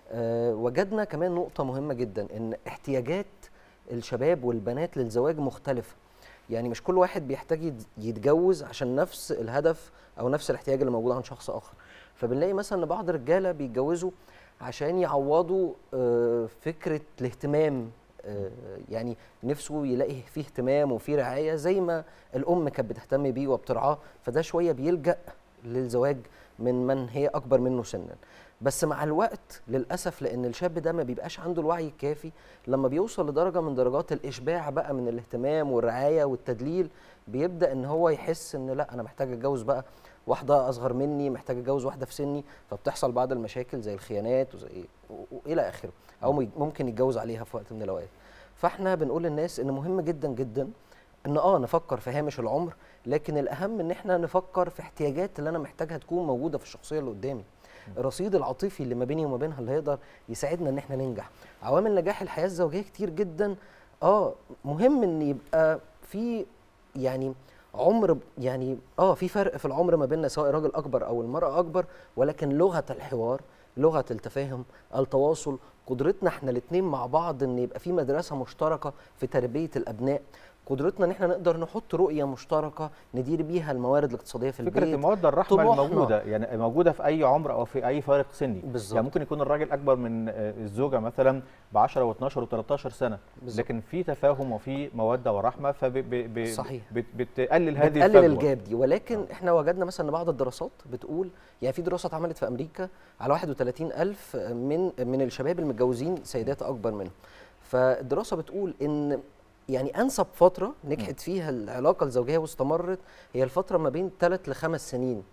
أه وجدنا كمان نقطه مهمه جدا ان احتياجات الشباب والبنات للزواج مختلفه يعني مش كل واحد بيحتاج يت- يتجوز عشان نفس الهدف او نفس الاحتياج اللي موجود عند شخص اخر فبنلاقي مثلا ان بعض الرجاله بيتجوزوا عشان يعوضوا آه، فكره الاهتمام آه، يعني نفسه يلاقي فيه اهتمام وفيه رعايه زي ما الام كانت بتهتم بيه وبترعاه فده شويه بيلجا للزواج من من هي اكبر منه سنا بس مع الوقت للاسف لان الشاب ده ما بيبقاش عنده الوعي الكافي لما بيوصل لدرجه من درجات الاشباع بقى من الاهتمام والرعايه والتدليل بيبدا ان هو يحس ان لا انا محتاج اتجوز بقى واحده اصغر مني محتاج اتجوز واحده في سني فبتحصل بعض المشاكل زي الخيانات وزي و- والى اخره او مي- ممكن يتجوز عليها في وقت من الاوقات فاحنا بنقول للناس ان مهم جدا جدا ان اه نفكر في هامش العمر لكن الاهم ان احنا نفكر في احتياجات اللي انا محتاجها تكون موجوده في الشخصيه اللي قدامي الرصيد العاطفي اللي ما بيني وما بينها اللي هيقدر يساعدنا ان احنا ننجح عوامل نجاح الحياه الزوجيه كتير جدا اه مهم ان يبقى في يعني عمر يعني اه في فرق في العمر ما بيننا سواء الراجل اكبر او المراه اكبر ولكن لغه الحوار لغه التفاهم التواصل قدرتنا احنا الاثنين مع بعض ان يبقى في مدرسه مشتركه في تربيه الابناء قدرتنا ان احنا نقدر نحط رؤيه مشتركه ندير بيها الموارد الاقتصاديه في فكره البيت الموده الرحمه طموحنا. الموجوده يعني موجوده في اي عمر او في اي فارق سني بالظبط. يعني ممكن يكون الراجل اكبر من آه، الزوجه مثلا ب 10 و12 و13 سنه بالظبط. لكن في تفاهم وفي موده ورحمه فب صحيح. بتقلل هذه بتقلل الفجوه الجاب دي ولكن احنا وجدنا مثلا ان بعض الدراسات بتقول يعني في دراسه اتعملت في امريكا على 31 الف من من الشباب المتجوزين سيدات اكبر منهم فالدراسه بتقول ان يعني انسب فتره نجحت فيها العلاقه الزوجيه واستمرت هي الفتره ما بين ثلاث لخمس سنين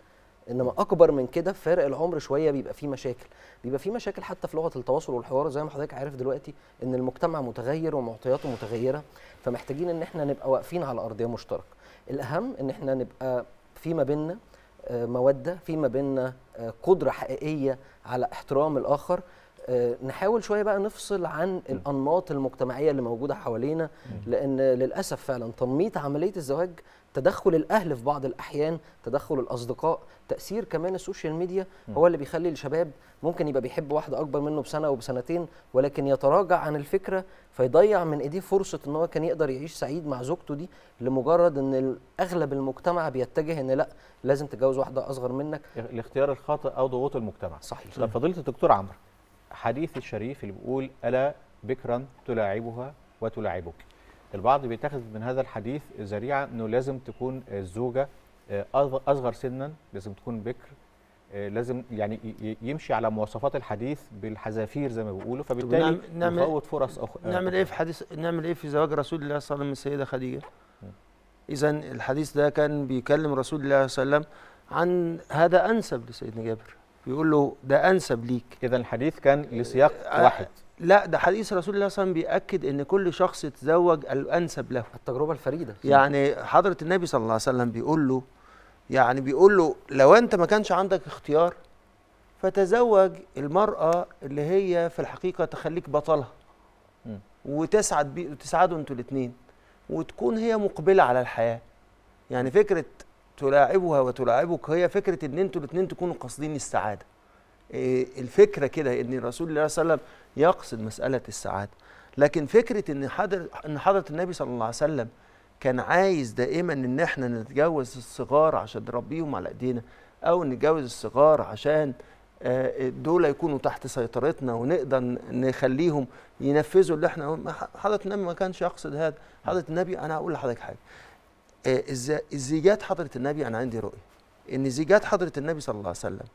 انما اكبر من كده في فارق العمر شويه بيبقى فيه مشاكل بيبقى فيه مشاكل حتى في لغه التواصل والحوار زي ما حضرتك عارف دلوقتي ان المجتمع متغير ومعطياته متغيره فمحتاجين ان احنا نبقى واقفين على ارضيه مشتركه الاهم ان احنا نبقى في ما بيننا آه، موده في ما بيننا آه، قدره حقيقيه على احترام الاخر آه، نحاول شويه بقى نفصل عن الانماط المجتمعيه اللي موجوده حوالينا لان للاسف فعلا تنميط عمليه الزواج تدخل الاهل في بعض الاحيان تدخل الاصدقاء تاثير كمان السوشيال ميديا هو اللي بيخلي الشباب ممكن يبقى بيحب واحده اكبر منه بسنه وبسنتين ولكن يتراجع عن الفكره فيضيع من ايديه فرصه ان هو كان يقدر يعيش سعيد مع زوجته دي لمجرد ان اغلب المجتمع بيتجه ان لا لازم تتجوز واحده اصغر منك الاختيار الخاطئ او ضغوط المجتمع صحيح طب فضيله الدكتور عمرو حديث الشريف اللي بيقول الا بكرا تلاعبها وتلاعبك البعض بيتخذ من هذا الحديث ذريعه انه لازم تكون الزوجه آه، أصغ- اصغر سنا لازم تكون بكر آه، لازم يعني ي- ي- يمشي على مواصفات الحديث بالحذافير زي ما بيقولوا فبالتالي نعم- نعمل- يفوت فرص أخ... آه، نعمل ايه في حديث نعمل ايه في زواج رسول الله صلى الله عليه وسلم من السيده خديجه اذا الحديث ده كان بيكلم رسول الله صلى الله عليه وسلم عن هذا انسب لسيدنا جابر بيقول له ده انسب ليك اذا الحديث كان لسياق آه، واحد لا ده حديث رسول الله صلى الله عليه وسلم بيأكد ان كل شخص يتزوج الانسب له التجربه الفريده يعني حضرة النبي صلى الله عليه وسلم بيقول له يعني بيقول له لو انت ما كانش عندك اختيار فتزوج المرأة اللي هي في الحقيقة تخليك بطلها مم. وتسعد بي وتسعدوا انتوا الاثنين وتكون هي مقبلة على الحياة يعني فكرة تلاعبها وتلاعبك هي فكرة ان انتوا الاثنين تكونوا قاصدين السعادة إيه الفكرة كده ان رسول الله صلى الله عليه وسلم يقصد مسألة السعادة لكن فكرة ان حضر ان حضرة النبي صلى الله عليه وسلم كان عايز دائما ان احنا نتجوز الصغار عشان نربيهم على ايدينا او نتجوز الصغار عشان آه، دول يكونوا تحت سيطرتنا ونقدر ن- نخليهم ينفذوا اللي احنا ما ح- حضرة النبي ما كانش يقصد هذا حضرة النبي انا هقول لحضرتك حاجه آه، الز- الزيجات حضرة النبي انا عندي رؤيه ان زيجات حضرة النبي صلى الله عليه وسلم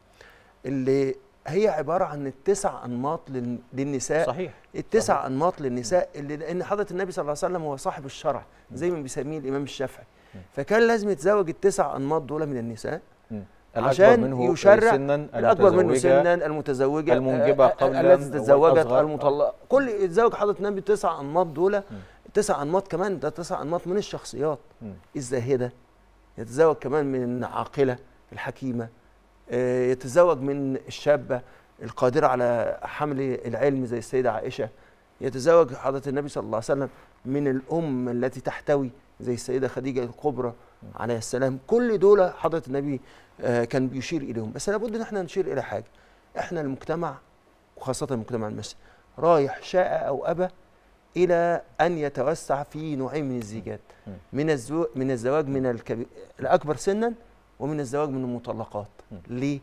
اللي هي عباره عن التسع انماط لل- للنساء صحيح التسع صحيح. انماط للنساء اللي لان حضره النبي صلى الله عليه وسلم هو صاحب الشرع زي ما بيسميه الامام الشافعي فكان لازم يتزوج التسع انماط دول من النساء الأكبر عشان منه يشرع سنا الاكبر منه المتزوجة، سنا المتزوجه المنجبة آه، آه، قبلا التي تزوجت والأصغر. المطلقه كل يتزوج حضره النبي تسع انماط دول تسع انماط كمان ده تسع انماط من الشخصيات مم. الزاهده يتزوج كمان من عاقله الحكيمه آه، يتزوج من الشابه القادره على حمل العلم زي السيده عائشه يتزوج حضره النبي صلى الله عليه وسلم من الام التي تحتوي زي السيده خديجه الكبرى عليه السلام كل دول حضره النبي آه، كان بيشير اليهم بس لابد ان احنا نشير الى حاجه احنا المجتمع وخاصه المجتمع المصري رايح شاء او ابى الى ان يتوسع في نوعين من الزيجات من الزواج من الزواج من الكبير الاكبر سنا ومن الزواج من المطلقات ليه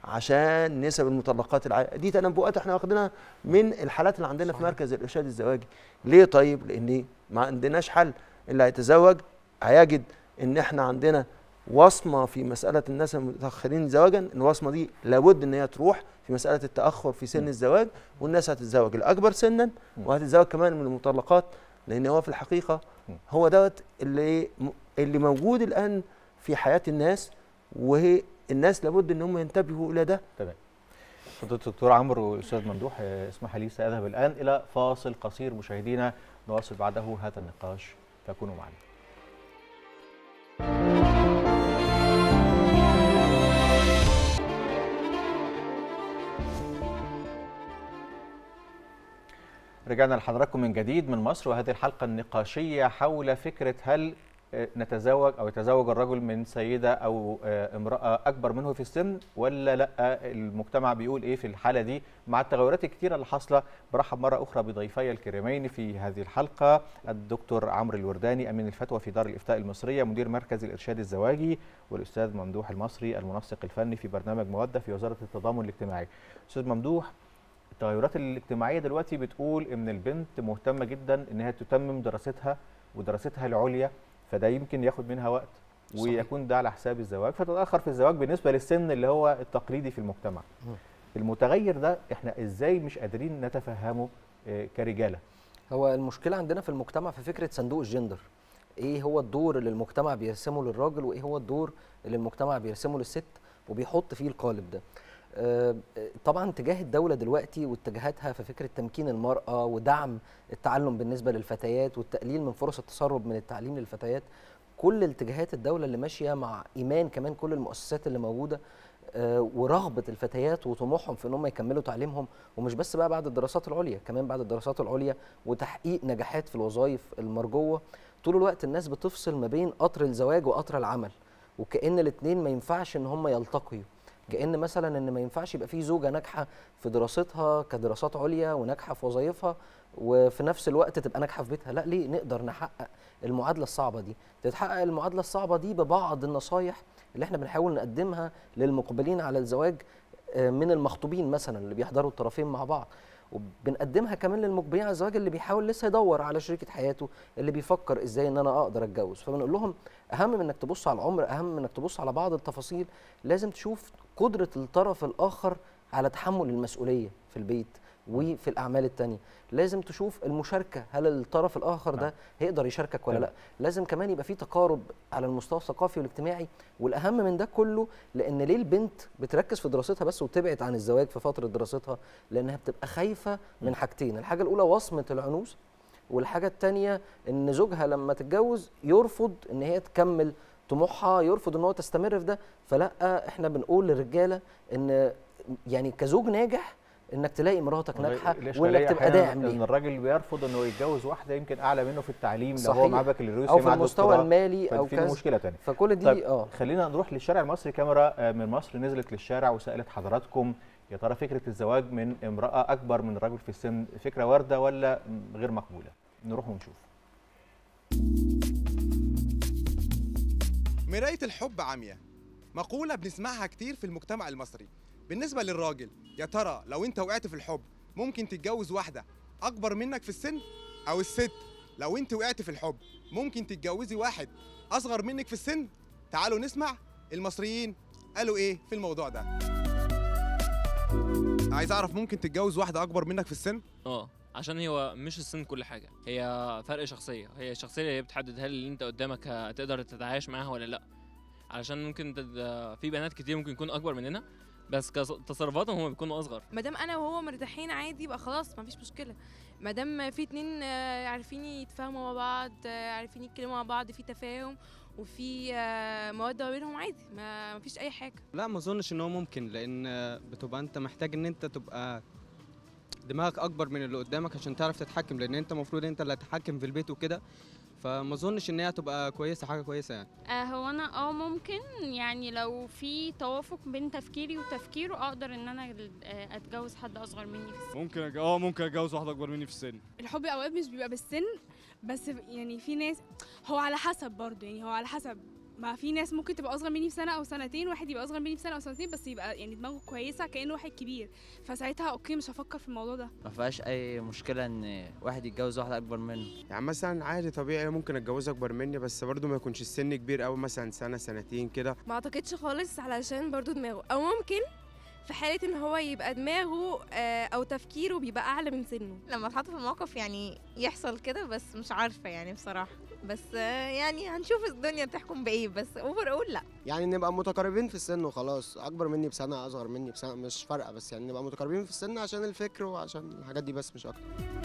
عشان نسب المطلقات العالية دي تنبؤات احنا واخدينها من الحالات اللي عندنا في مركز الارشاد الزواجي ليه طيب لان ما عندناش حل اللي هيتزوج هيجد ان احنا عندنا وصمه في مساله الناس المتاخرين زواجا الوصمه دي لابد ان هي تروح في مساله التاخر في سن الزواج والناس هتتزوج الاكبر سنا وهتتزوج كمان من المطلقات لان هو في الحقيقه هو دوت اللي اللي موجود الان في حياه الناس وهي الناس لابد ان هم ينتبهوا الى ده تمام فضيله الدكتور عمرو والاستاذ ممدوح آه، اسمح لي ساذهب الان الى فاصل قصير مشاهدينا نواصل بعده هذا النقاش فكونوا معنا رجعنا لحضراتكم من جديد من مصر وهذه الحلقة النقاشية حول فكرة هل آه، نتزوج أو يتزوج الرجل من سيدة أو آه، امرأة أكبر منه في السن ولا لا المجتمع بيقول إيه في الحالة دي مع التغيرات الكتيرة اللي حاصلة برحب مرة أخرى بضيفي الكريمين في هذه الحلقة الدكتور عمرو الورداني أمين الفتوى في دار الإفتاء المصرية مدير مركز الإرشاد الزواجي والأستاذ ممدوح المصري المنسق الفني في برنامج مودة في وزارة التضامن الاجتماعي أستاذ ممدوح التغيرات الاجتماعيه دلوقتي بتقول ان البنت مهتمه جدا ان هي تتمم دراستها ودراستها العليا فده يمكن ياخد منها وقت صحيح. ويكون ده على حساب الزواج فتتاخر في الزواج بالنسبه للسن اللي هو التقليدي في المجتمع المتغير ده احنا ازاي مش قادرين نتفهمه آه، كرجاله هو المشكله عندنا في المجتمع في فكره صندوق الجندر ايه هو الدور اللي المجتمع بيرسمه للراجل وايه هو الدور اللي المجتمع بيرسمه للست وبيحط فيه القالب ده آه، طبعا تجاه الدوله دلوقتي واتجاهاتها في فكره تمكين المراه ودعم التعلم بالنسبه للفتيات والتقليل من فرص التسرب من التعليم للفتيات كل اتجاهات الدوله اللي ماشيه مع ايمان كمان كل المؤسسات اللي موجوده آه، ورغبه الفتيات وطموحهم في ان هم يكملوا تعليمهم ومش بس بقى بعد الدراسات العليا كمان بعد الدراسات العليا وتحقيق نجاحات في الوظائف المرجوه طول الوقت الناس بتفصل ما بين قطر الزواج وقطر العمل وكأن الاثنين ما ينفعش ان هم يلتقيوا كأن مثلا ان ما ينفعش يبقى في زوجه ناجحه في دراستها كدراسات عليا وناجحه في وظائفها وفي نفس الوقت تبقى ناجحه في بيتها لا ليه نقدر نحقق المعادله الصعبه دي تتحقق المعادله الصعبه دي ببعض النصايح اللي احنا بنحاول نقدمها للمقبلين على الزواج آه، من المخطوبين مثلا اللي بيحضروا الطرفين مع بعض وبنقدمها كمان للمقبلين على الزواج اللي بيحاول لسه يدور على شريكه حياته اللي بيفكر ازاي ان انا اقدر اتجوز فبنقول لهم اهم من انك تبص على العمر اهم من انك تبص على بعض التفاصيل لازم تشوف قدره الطرف الاخر على تحمل المسؤوليه في البيت وفي الاعمال التانية لازم تشوف المشاركه هل الطرف الاخر ده هيقدر يشاركك ولا لا لازم كمان يبقى في تقارب على المستوى الثقافي والاجتماعي والاهم من ده كله لان ليه البنت بتركز في دراستها بس وتبعد عن الزواج في فتره دراستها لانها بتبقى خايفه من حاجتين الحاجه الاولى وصمه العنوس والحاجه الثانيه ان زوجها لما تتجوز يرفض ان هي تكمل طموحها يرفض ان هو تستمر في ده فلا احنا بنقول للرجاله ان يعني كزوج ناجح انك تلاقي مراتك ناجحه وانك تبقى داعم ان ليها الراجل بيرفض انه يتجوز واحده يمكن اعلى منه في التعليم لو هو صحيح. معاه بكالوريوس أو هي في معاه المستوى دكتوراه، المالي أو ففي كذا. مشكله ثانيه فكل دي- طيب آه. خلينا نروح للشارع المصري كاميرا آه، من مصر نزلت للشارع وسالت حضراتكم يا ترى فكره الزواج من امراه اكبر من الرجل في السن فكره وارده ولا غير مقبوله نروح ونشوف مراية الحب عمياء مقولة بنسمعها كتير في المجتمع المصري بالنسبة للراجل يا ترى لو انت وقعت في الحب ممكن تتجوز واحدة أكبر منك في السن أو الست لو انت وقعت في الحب ممكن تتجوزي واحد أصغر منك في السن تعالوا نسمع المصريين قالوا ايه في الموضوع ده عايز اعرف ممكن تتجوز واحدة أكبر منك في السن اه عشان هو مش السن كل حاجه هي فرق شخصيه هي الشخصيه اللي هي بتحدد هل اللي انت قدامك هتقدر تتعايش معاها ولا لا علشان ممكن تد... في بنات كتير ممكن يكونوا اكبر مننا بس كتصرفاتهم هم بيكونوا اصغر ما دام انا وهو مرتاحين عادي يبقى خلاص مفيش مشكله ما دام في اتنين آه، عارفين يتفاهموا مع بعض آه، عارفين يتكلموا مع بعض في تفاهم وفي آه، موده ما بينهم عادي ما مفيش اي حاجه لا ما اظنش ان هو ممكن لان بتبقى انت محتاج ان انت تبقى دماغك اكبر من اللي قدامك عشان تعرف تتحكم لان انت المفروض انت اللي هتتحكم في البيت وكده فما اظنش ان هي هتبقى كويسه حاجه كويسه يعني آه هو انا اه ممكن يعني لو في توافق بين تفكيري وتفكيره اقدر ان انا آه، اتجوز حد اصغر مني في السن ممكن أج- اه ممكن اتجوز واحده اكبر مني في السن الحب اوقات مش بيبقى بالسن بس يعني في ناس هو على حسب برضه يعني هو على حسب ما في ناس ممكن تبقى اصغر مني بسنه او سنتين واحد يبقى اصغر مني بسنه او سنتين بس يبقى يعني دماغه كويسه كانه واحد كبير فساعتها اوكي مش هفكر في الموضوع ده ما فيهاش اي مشكله ان واحد يتجوز واحده اكبر منه يعني مثلا عادي طبيعي ممكن اتجوز اكبر مني بس برضو ما يكونش السن كبير قوي مثلا سنه سنتين كده ما اعتقدش خالص علشان برضو دماغه او ممكن في حالة ان هو يبقى دماغه آه، او تفكيره بيبقى اعلى من سنه لما اتحط في الموقف يعني يحصل كده بس مش عارفه يعني بصراحه بس آه، يعني هنشوف الدنيا بتحكم بايه بس اوفر اقول لا يعني نبقى متقاربين في السن وخلاص اكبر مني بسنه اصغر مني بسنه مش فارقه بس يعني نبقى متقاربين في السن عشان الفكر وعشان الحاجات دي بس مش اكتر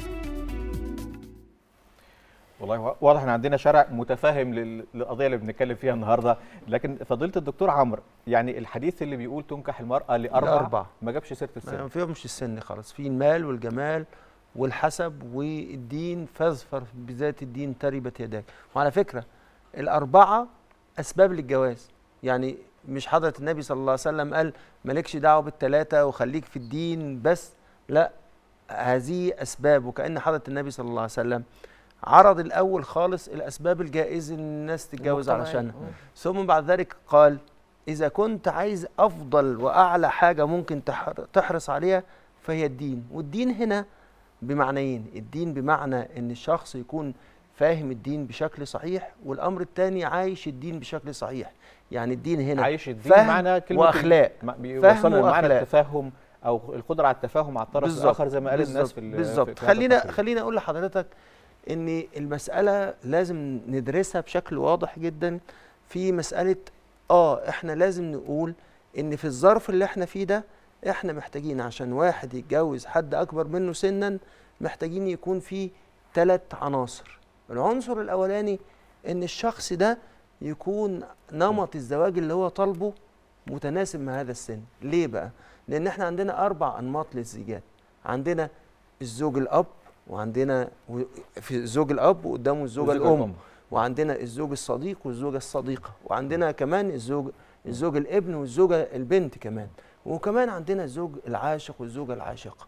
والله واضح ان عندنا شارع متفاهم لل- للقضيه اللي بنتكلم فيها النهارده لكن فضيله الدكتور عمرو يعني الحديث اللي بيقول تنكح المراه لاربع لأربع. ما جابش سيره ما السن فيهمش السن خالص في المال والجمال والحسب والدين فاظفر بذات الدين تربت يداك وعلى فكره الاربعه اسباب للجواز يعني مش حضره النبي صلى الله عليه وسلم قال مالكش دعوه بالثلاثه وخليك في الدين بس لا هذه اسباب وكان حضره النبي صلى الله عليه وسلم عرض الاول خالص الاسباب الجائز ان الناس تتجوز المجتمعية. علشانها مم. ثم بعد ذلك قال إذا كنت عايز أفضل وأعلى حاجة ممكن تحر- تحرص عليها فهي الدين والدين هنا بمعنيين الدين بمعنى أن الشخص يكون فاهم الدين بشكل صحيح والأمر الثاني عايش الدين بشكل صحيح يعني الدين هنا عايش الدين فهم معنى كلمه وأخلاق ما- فهم بيوصلنا لمعنى وأخلاق. التفاهم او القدره على التفاهم مع الطرف بالظبط، الاخر زي ما قال الناس بالظبط، في ال- في- بالظبط في هذا خلينا التقرير. خلينا اقول لحضرتك ان المساله لازم ندرسها بشكل واضح جدا في مساله اه احنا لازم نقول ان في الظرف اللي احنا فيه ده احنا محتاجين عشان واحد يتجوز حد اكبر منه سنا محتاجين يكون فيه ثلاث عناصر العنصر الاولاني ان الشخص ده يكون نمط الزواج اللي هو طالبه متناسب مع هذا السن ليه بقى لان احنا عندنا اربع انماط للزيجات عندنا الزوج الاب وعندنا و- في الزوج الاب وقدامه الزوجه والزوجة الام الأم. وعندنا الزوج الصديق والزوجه الصديقه وعندنا كمان الزوج الزوج الابن والزوجه البنت كمان وكمان عندنا الزوج العاشق والزوجه العاشقه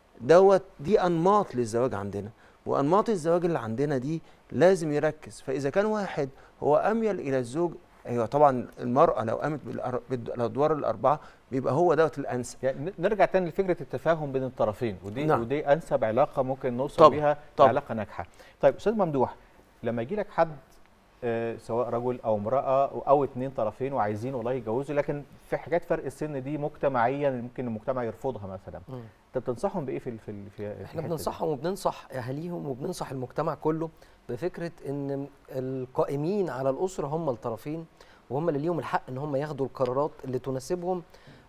دوت دي انماط للزواج عندنا وانماط الزواج اللي عندنا دي لازم يركز فاذا كان واحد هو اميل الى الزوج ايوه طبعا المراه لو قامت بالأر- بالادوار الاربعه بيبقى هو دوت الانسب يعني ن- نرجع تاني لفكره التفاهم بين الطرفين ودي نعم. ودي انسب علاقه ممكن نوصل طبعاً، بيها طبعاً. لعلاقه ناجحه. طيب استاذ ممدوح لما يجي لك حد آه، سواء رجل او امراه او اتنين طرفين وعايزين والله يتجوزوا لكن في حاجات فرق السن دي مجتمعيا ممكن المجتمع يرفضها مثلا. مم. انت بتنصحهم بايه في ال- في ال- في احنا الحتة دي؟ بننصحهم وبننصح اهاليهم وبننصح المجتمع كله بفكره ان القائمين على الاسره هم الطرفين وهم اللي ليهم الحق ان هم ياخدوا القرارات اللي تناسبهم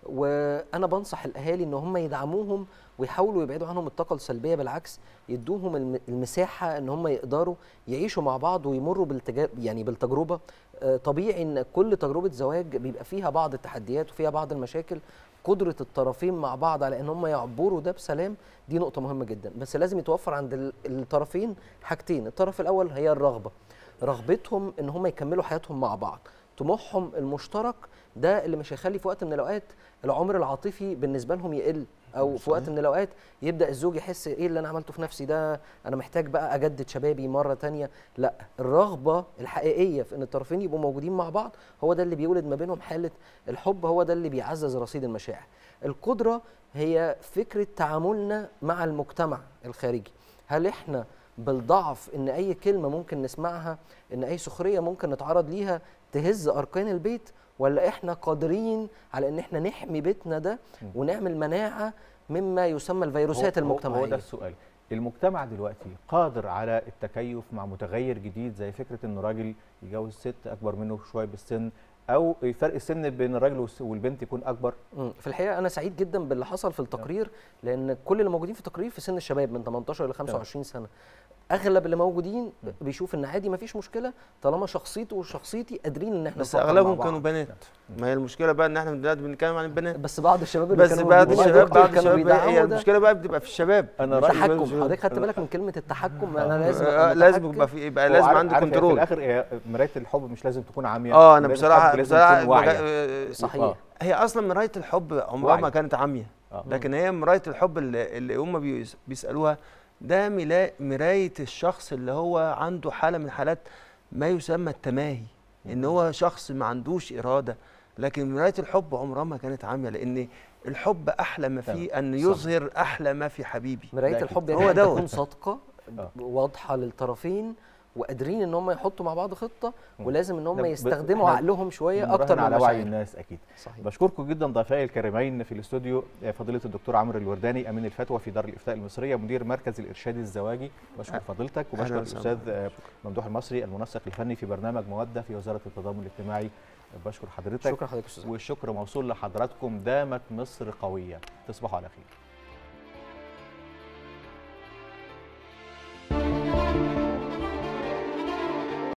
وانا بنصح الاهالي ان هم يدعموهم ويحاولوا يبعدوا عنهم الطاقه السلبيه بالعكس يدوهم الم- المساحه ان هم يقدروا يعيشوا مع بعض ويمروا بالتجارب يعني بالتجربه آه، طبيعي ان كل تجربه زواج بيبقى فيها بعض التحديات وفيها بعض المشاكل قدره الطرفين مع بعض على ان هم يعبروا ده بسلام دي نقطه مهمه جدا بس لازم يتوفر عند ال- الطرفين حاجتين الطرف الاول هي الرغبه رغبتهم ان هم يكملوا حياتهم مع بعض طموحهم المشترك ده اللي مش هيخلي في وقت من الاوقات العمر العاطفي بالنسبه لهم يقل او في وقت من الاوقات يبدا الزوج يحس ايه اللي انا عملته في نفسي ده انا محتاج بقى اجدد شبابي مره تانية لا الرغبه الحقيقيه في ان الطرفين يبقوا موجودين مع بعض هو ده اللي بيولد ما بينهم حاله الحب هو ده اللي بيعزز رصيد المشاعر القدره هي فكره تعاملنا مع المجتمع الخارجي هل احنا بالضعف ان اي كلمه ممكن نسمعها ان اي سخريه ممكن نتعرض ليها تهز اركان البيت ولا احنا قادرين على ان احنا نحمي بيتنا ده ونعمل مناعه مما يسمى الفيروسات هو- هو- المجتمعيه هو ده السؤال المجتمع دلوقتي قادر على التكيف مع متغير جديد زي فكره ان راجل يجوز ست اكبر منه شويه بالسن او فرق السن بين الراجل والس- والبنت يكون اكبر مم. في الحقيقه انا سعيد جدا باللي حصل في التقرير لان كل اللي موجودين في التقرير في سن الشباب من 18 ل 25 سنه اغلب اللي موجودين بيشوف ان عادي مفيش مشكله طالما شخصيته وشخصيتي قادرين ان احنا بس نفكر مع اغلبهم بعض. كانوا بنات ما هي المشكله بقى ان احنا دلوقتي بنتكلم عن البنات بس بعض الشباب اللي بس كانوا بعض موجودين يا الشباب دكتور بعض كانوا الشباب هي بيدعموا ده. المشكله بقى بتبقى في الشباب انا التحكم حضرتك خدت بالك من كلمه التحكم انا لازم آه، أبقى لازم متحكم. يبقى في يبقى هو لازم عارف- عنده عارف هي كنترول في الاخر هي مرايه الحب مش لازم تكون عمياء اه انا مراية بصراحه الحب لازم بصراحه تكون واعية. مجا- صحيح. آه. هي اصلا مرايه الحب عمرها وعي. ما كانت عاميه آه. لكن هي مرايه الحب اللي, اللي هم بيس- بيسالوها ده ملا- مرايه الشخص اللي هو عنده حاله من حالات ما يسمى التماهي ان هو شخص ما عندوش اراده لكن مرايه الحب عمرها ما كانت عاميه لان الحب احلى ما فيه ان صح. يظهر احلى ما في حبيبي مرايه ده الحب أكيد. يعني هو أن دوت تكون صادقه واضحه للطرفين وقادرين ان هم يحطوا مع بعض خطه ولازم ان هم لا، ب- يستخدموا إحنا عقلهم شويه بنراهن اكتر من على وعي مشاعرهم. الناس اكيد صحيح. بشكركم جدا ضيفي الكريمين في الاستوديو آه، فضيله الدكتور عمرو الورداني امين الفتوى في دار الافتاء المصريه مدير مركز الارشاد الزواجي بشكر فضيلتك أهلا وبشكر وسهلا. الاستاذ آه، ممدوح المصري المنسق الفني في برنامج موده في وزاره التضامن الاجتماعي بشكر حضرتك شكرا حضرتك يا أستاذ والشكر موصول لحضراتكم دامت مصر قويه تصبحوا على خير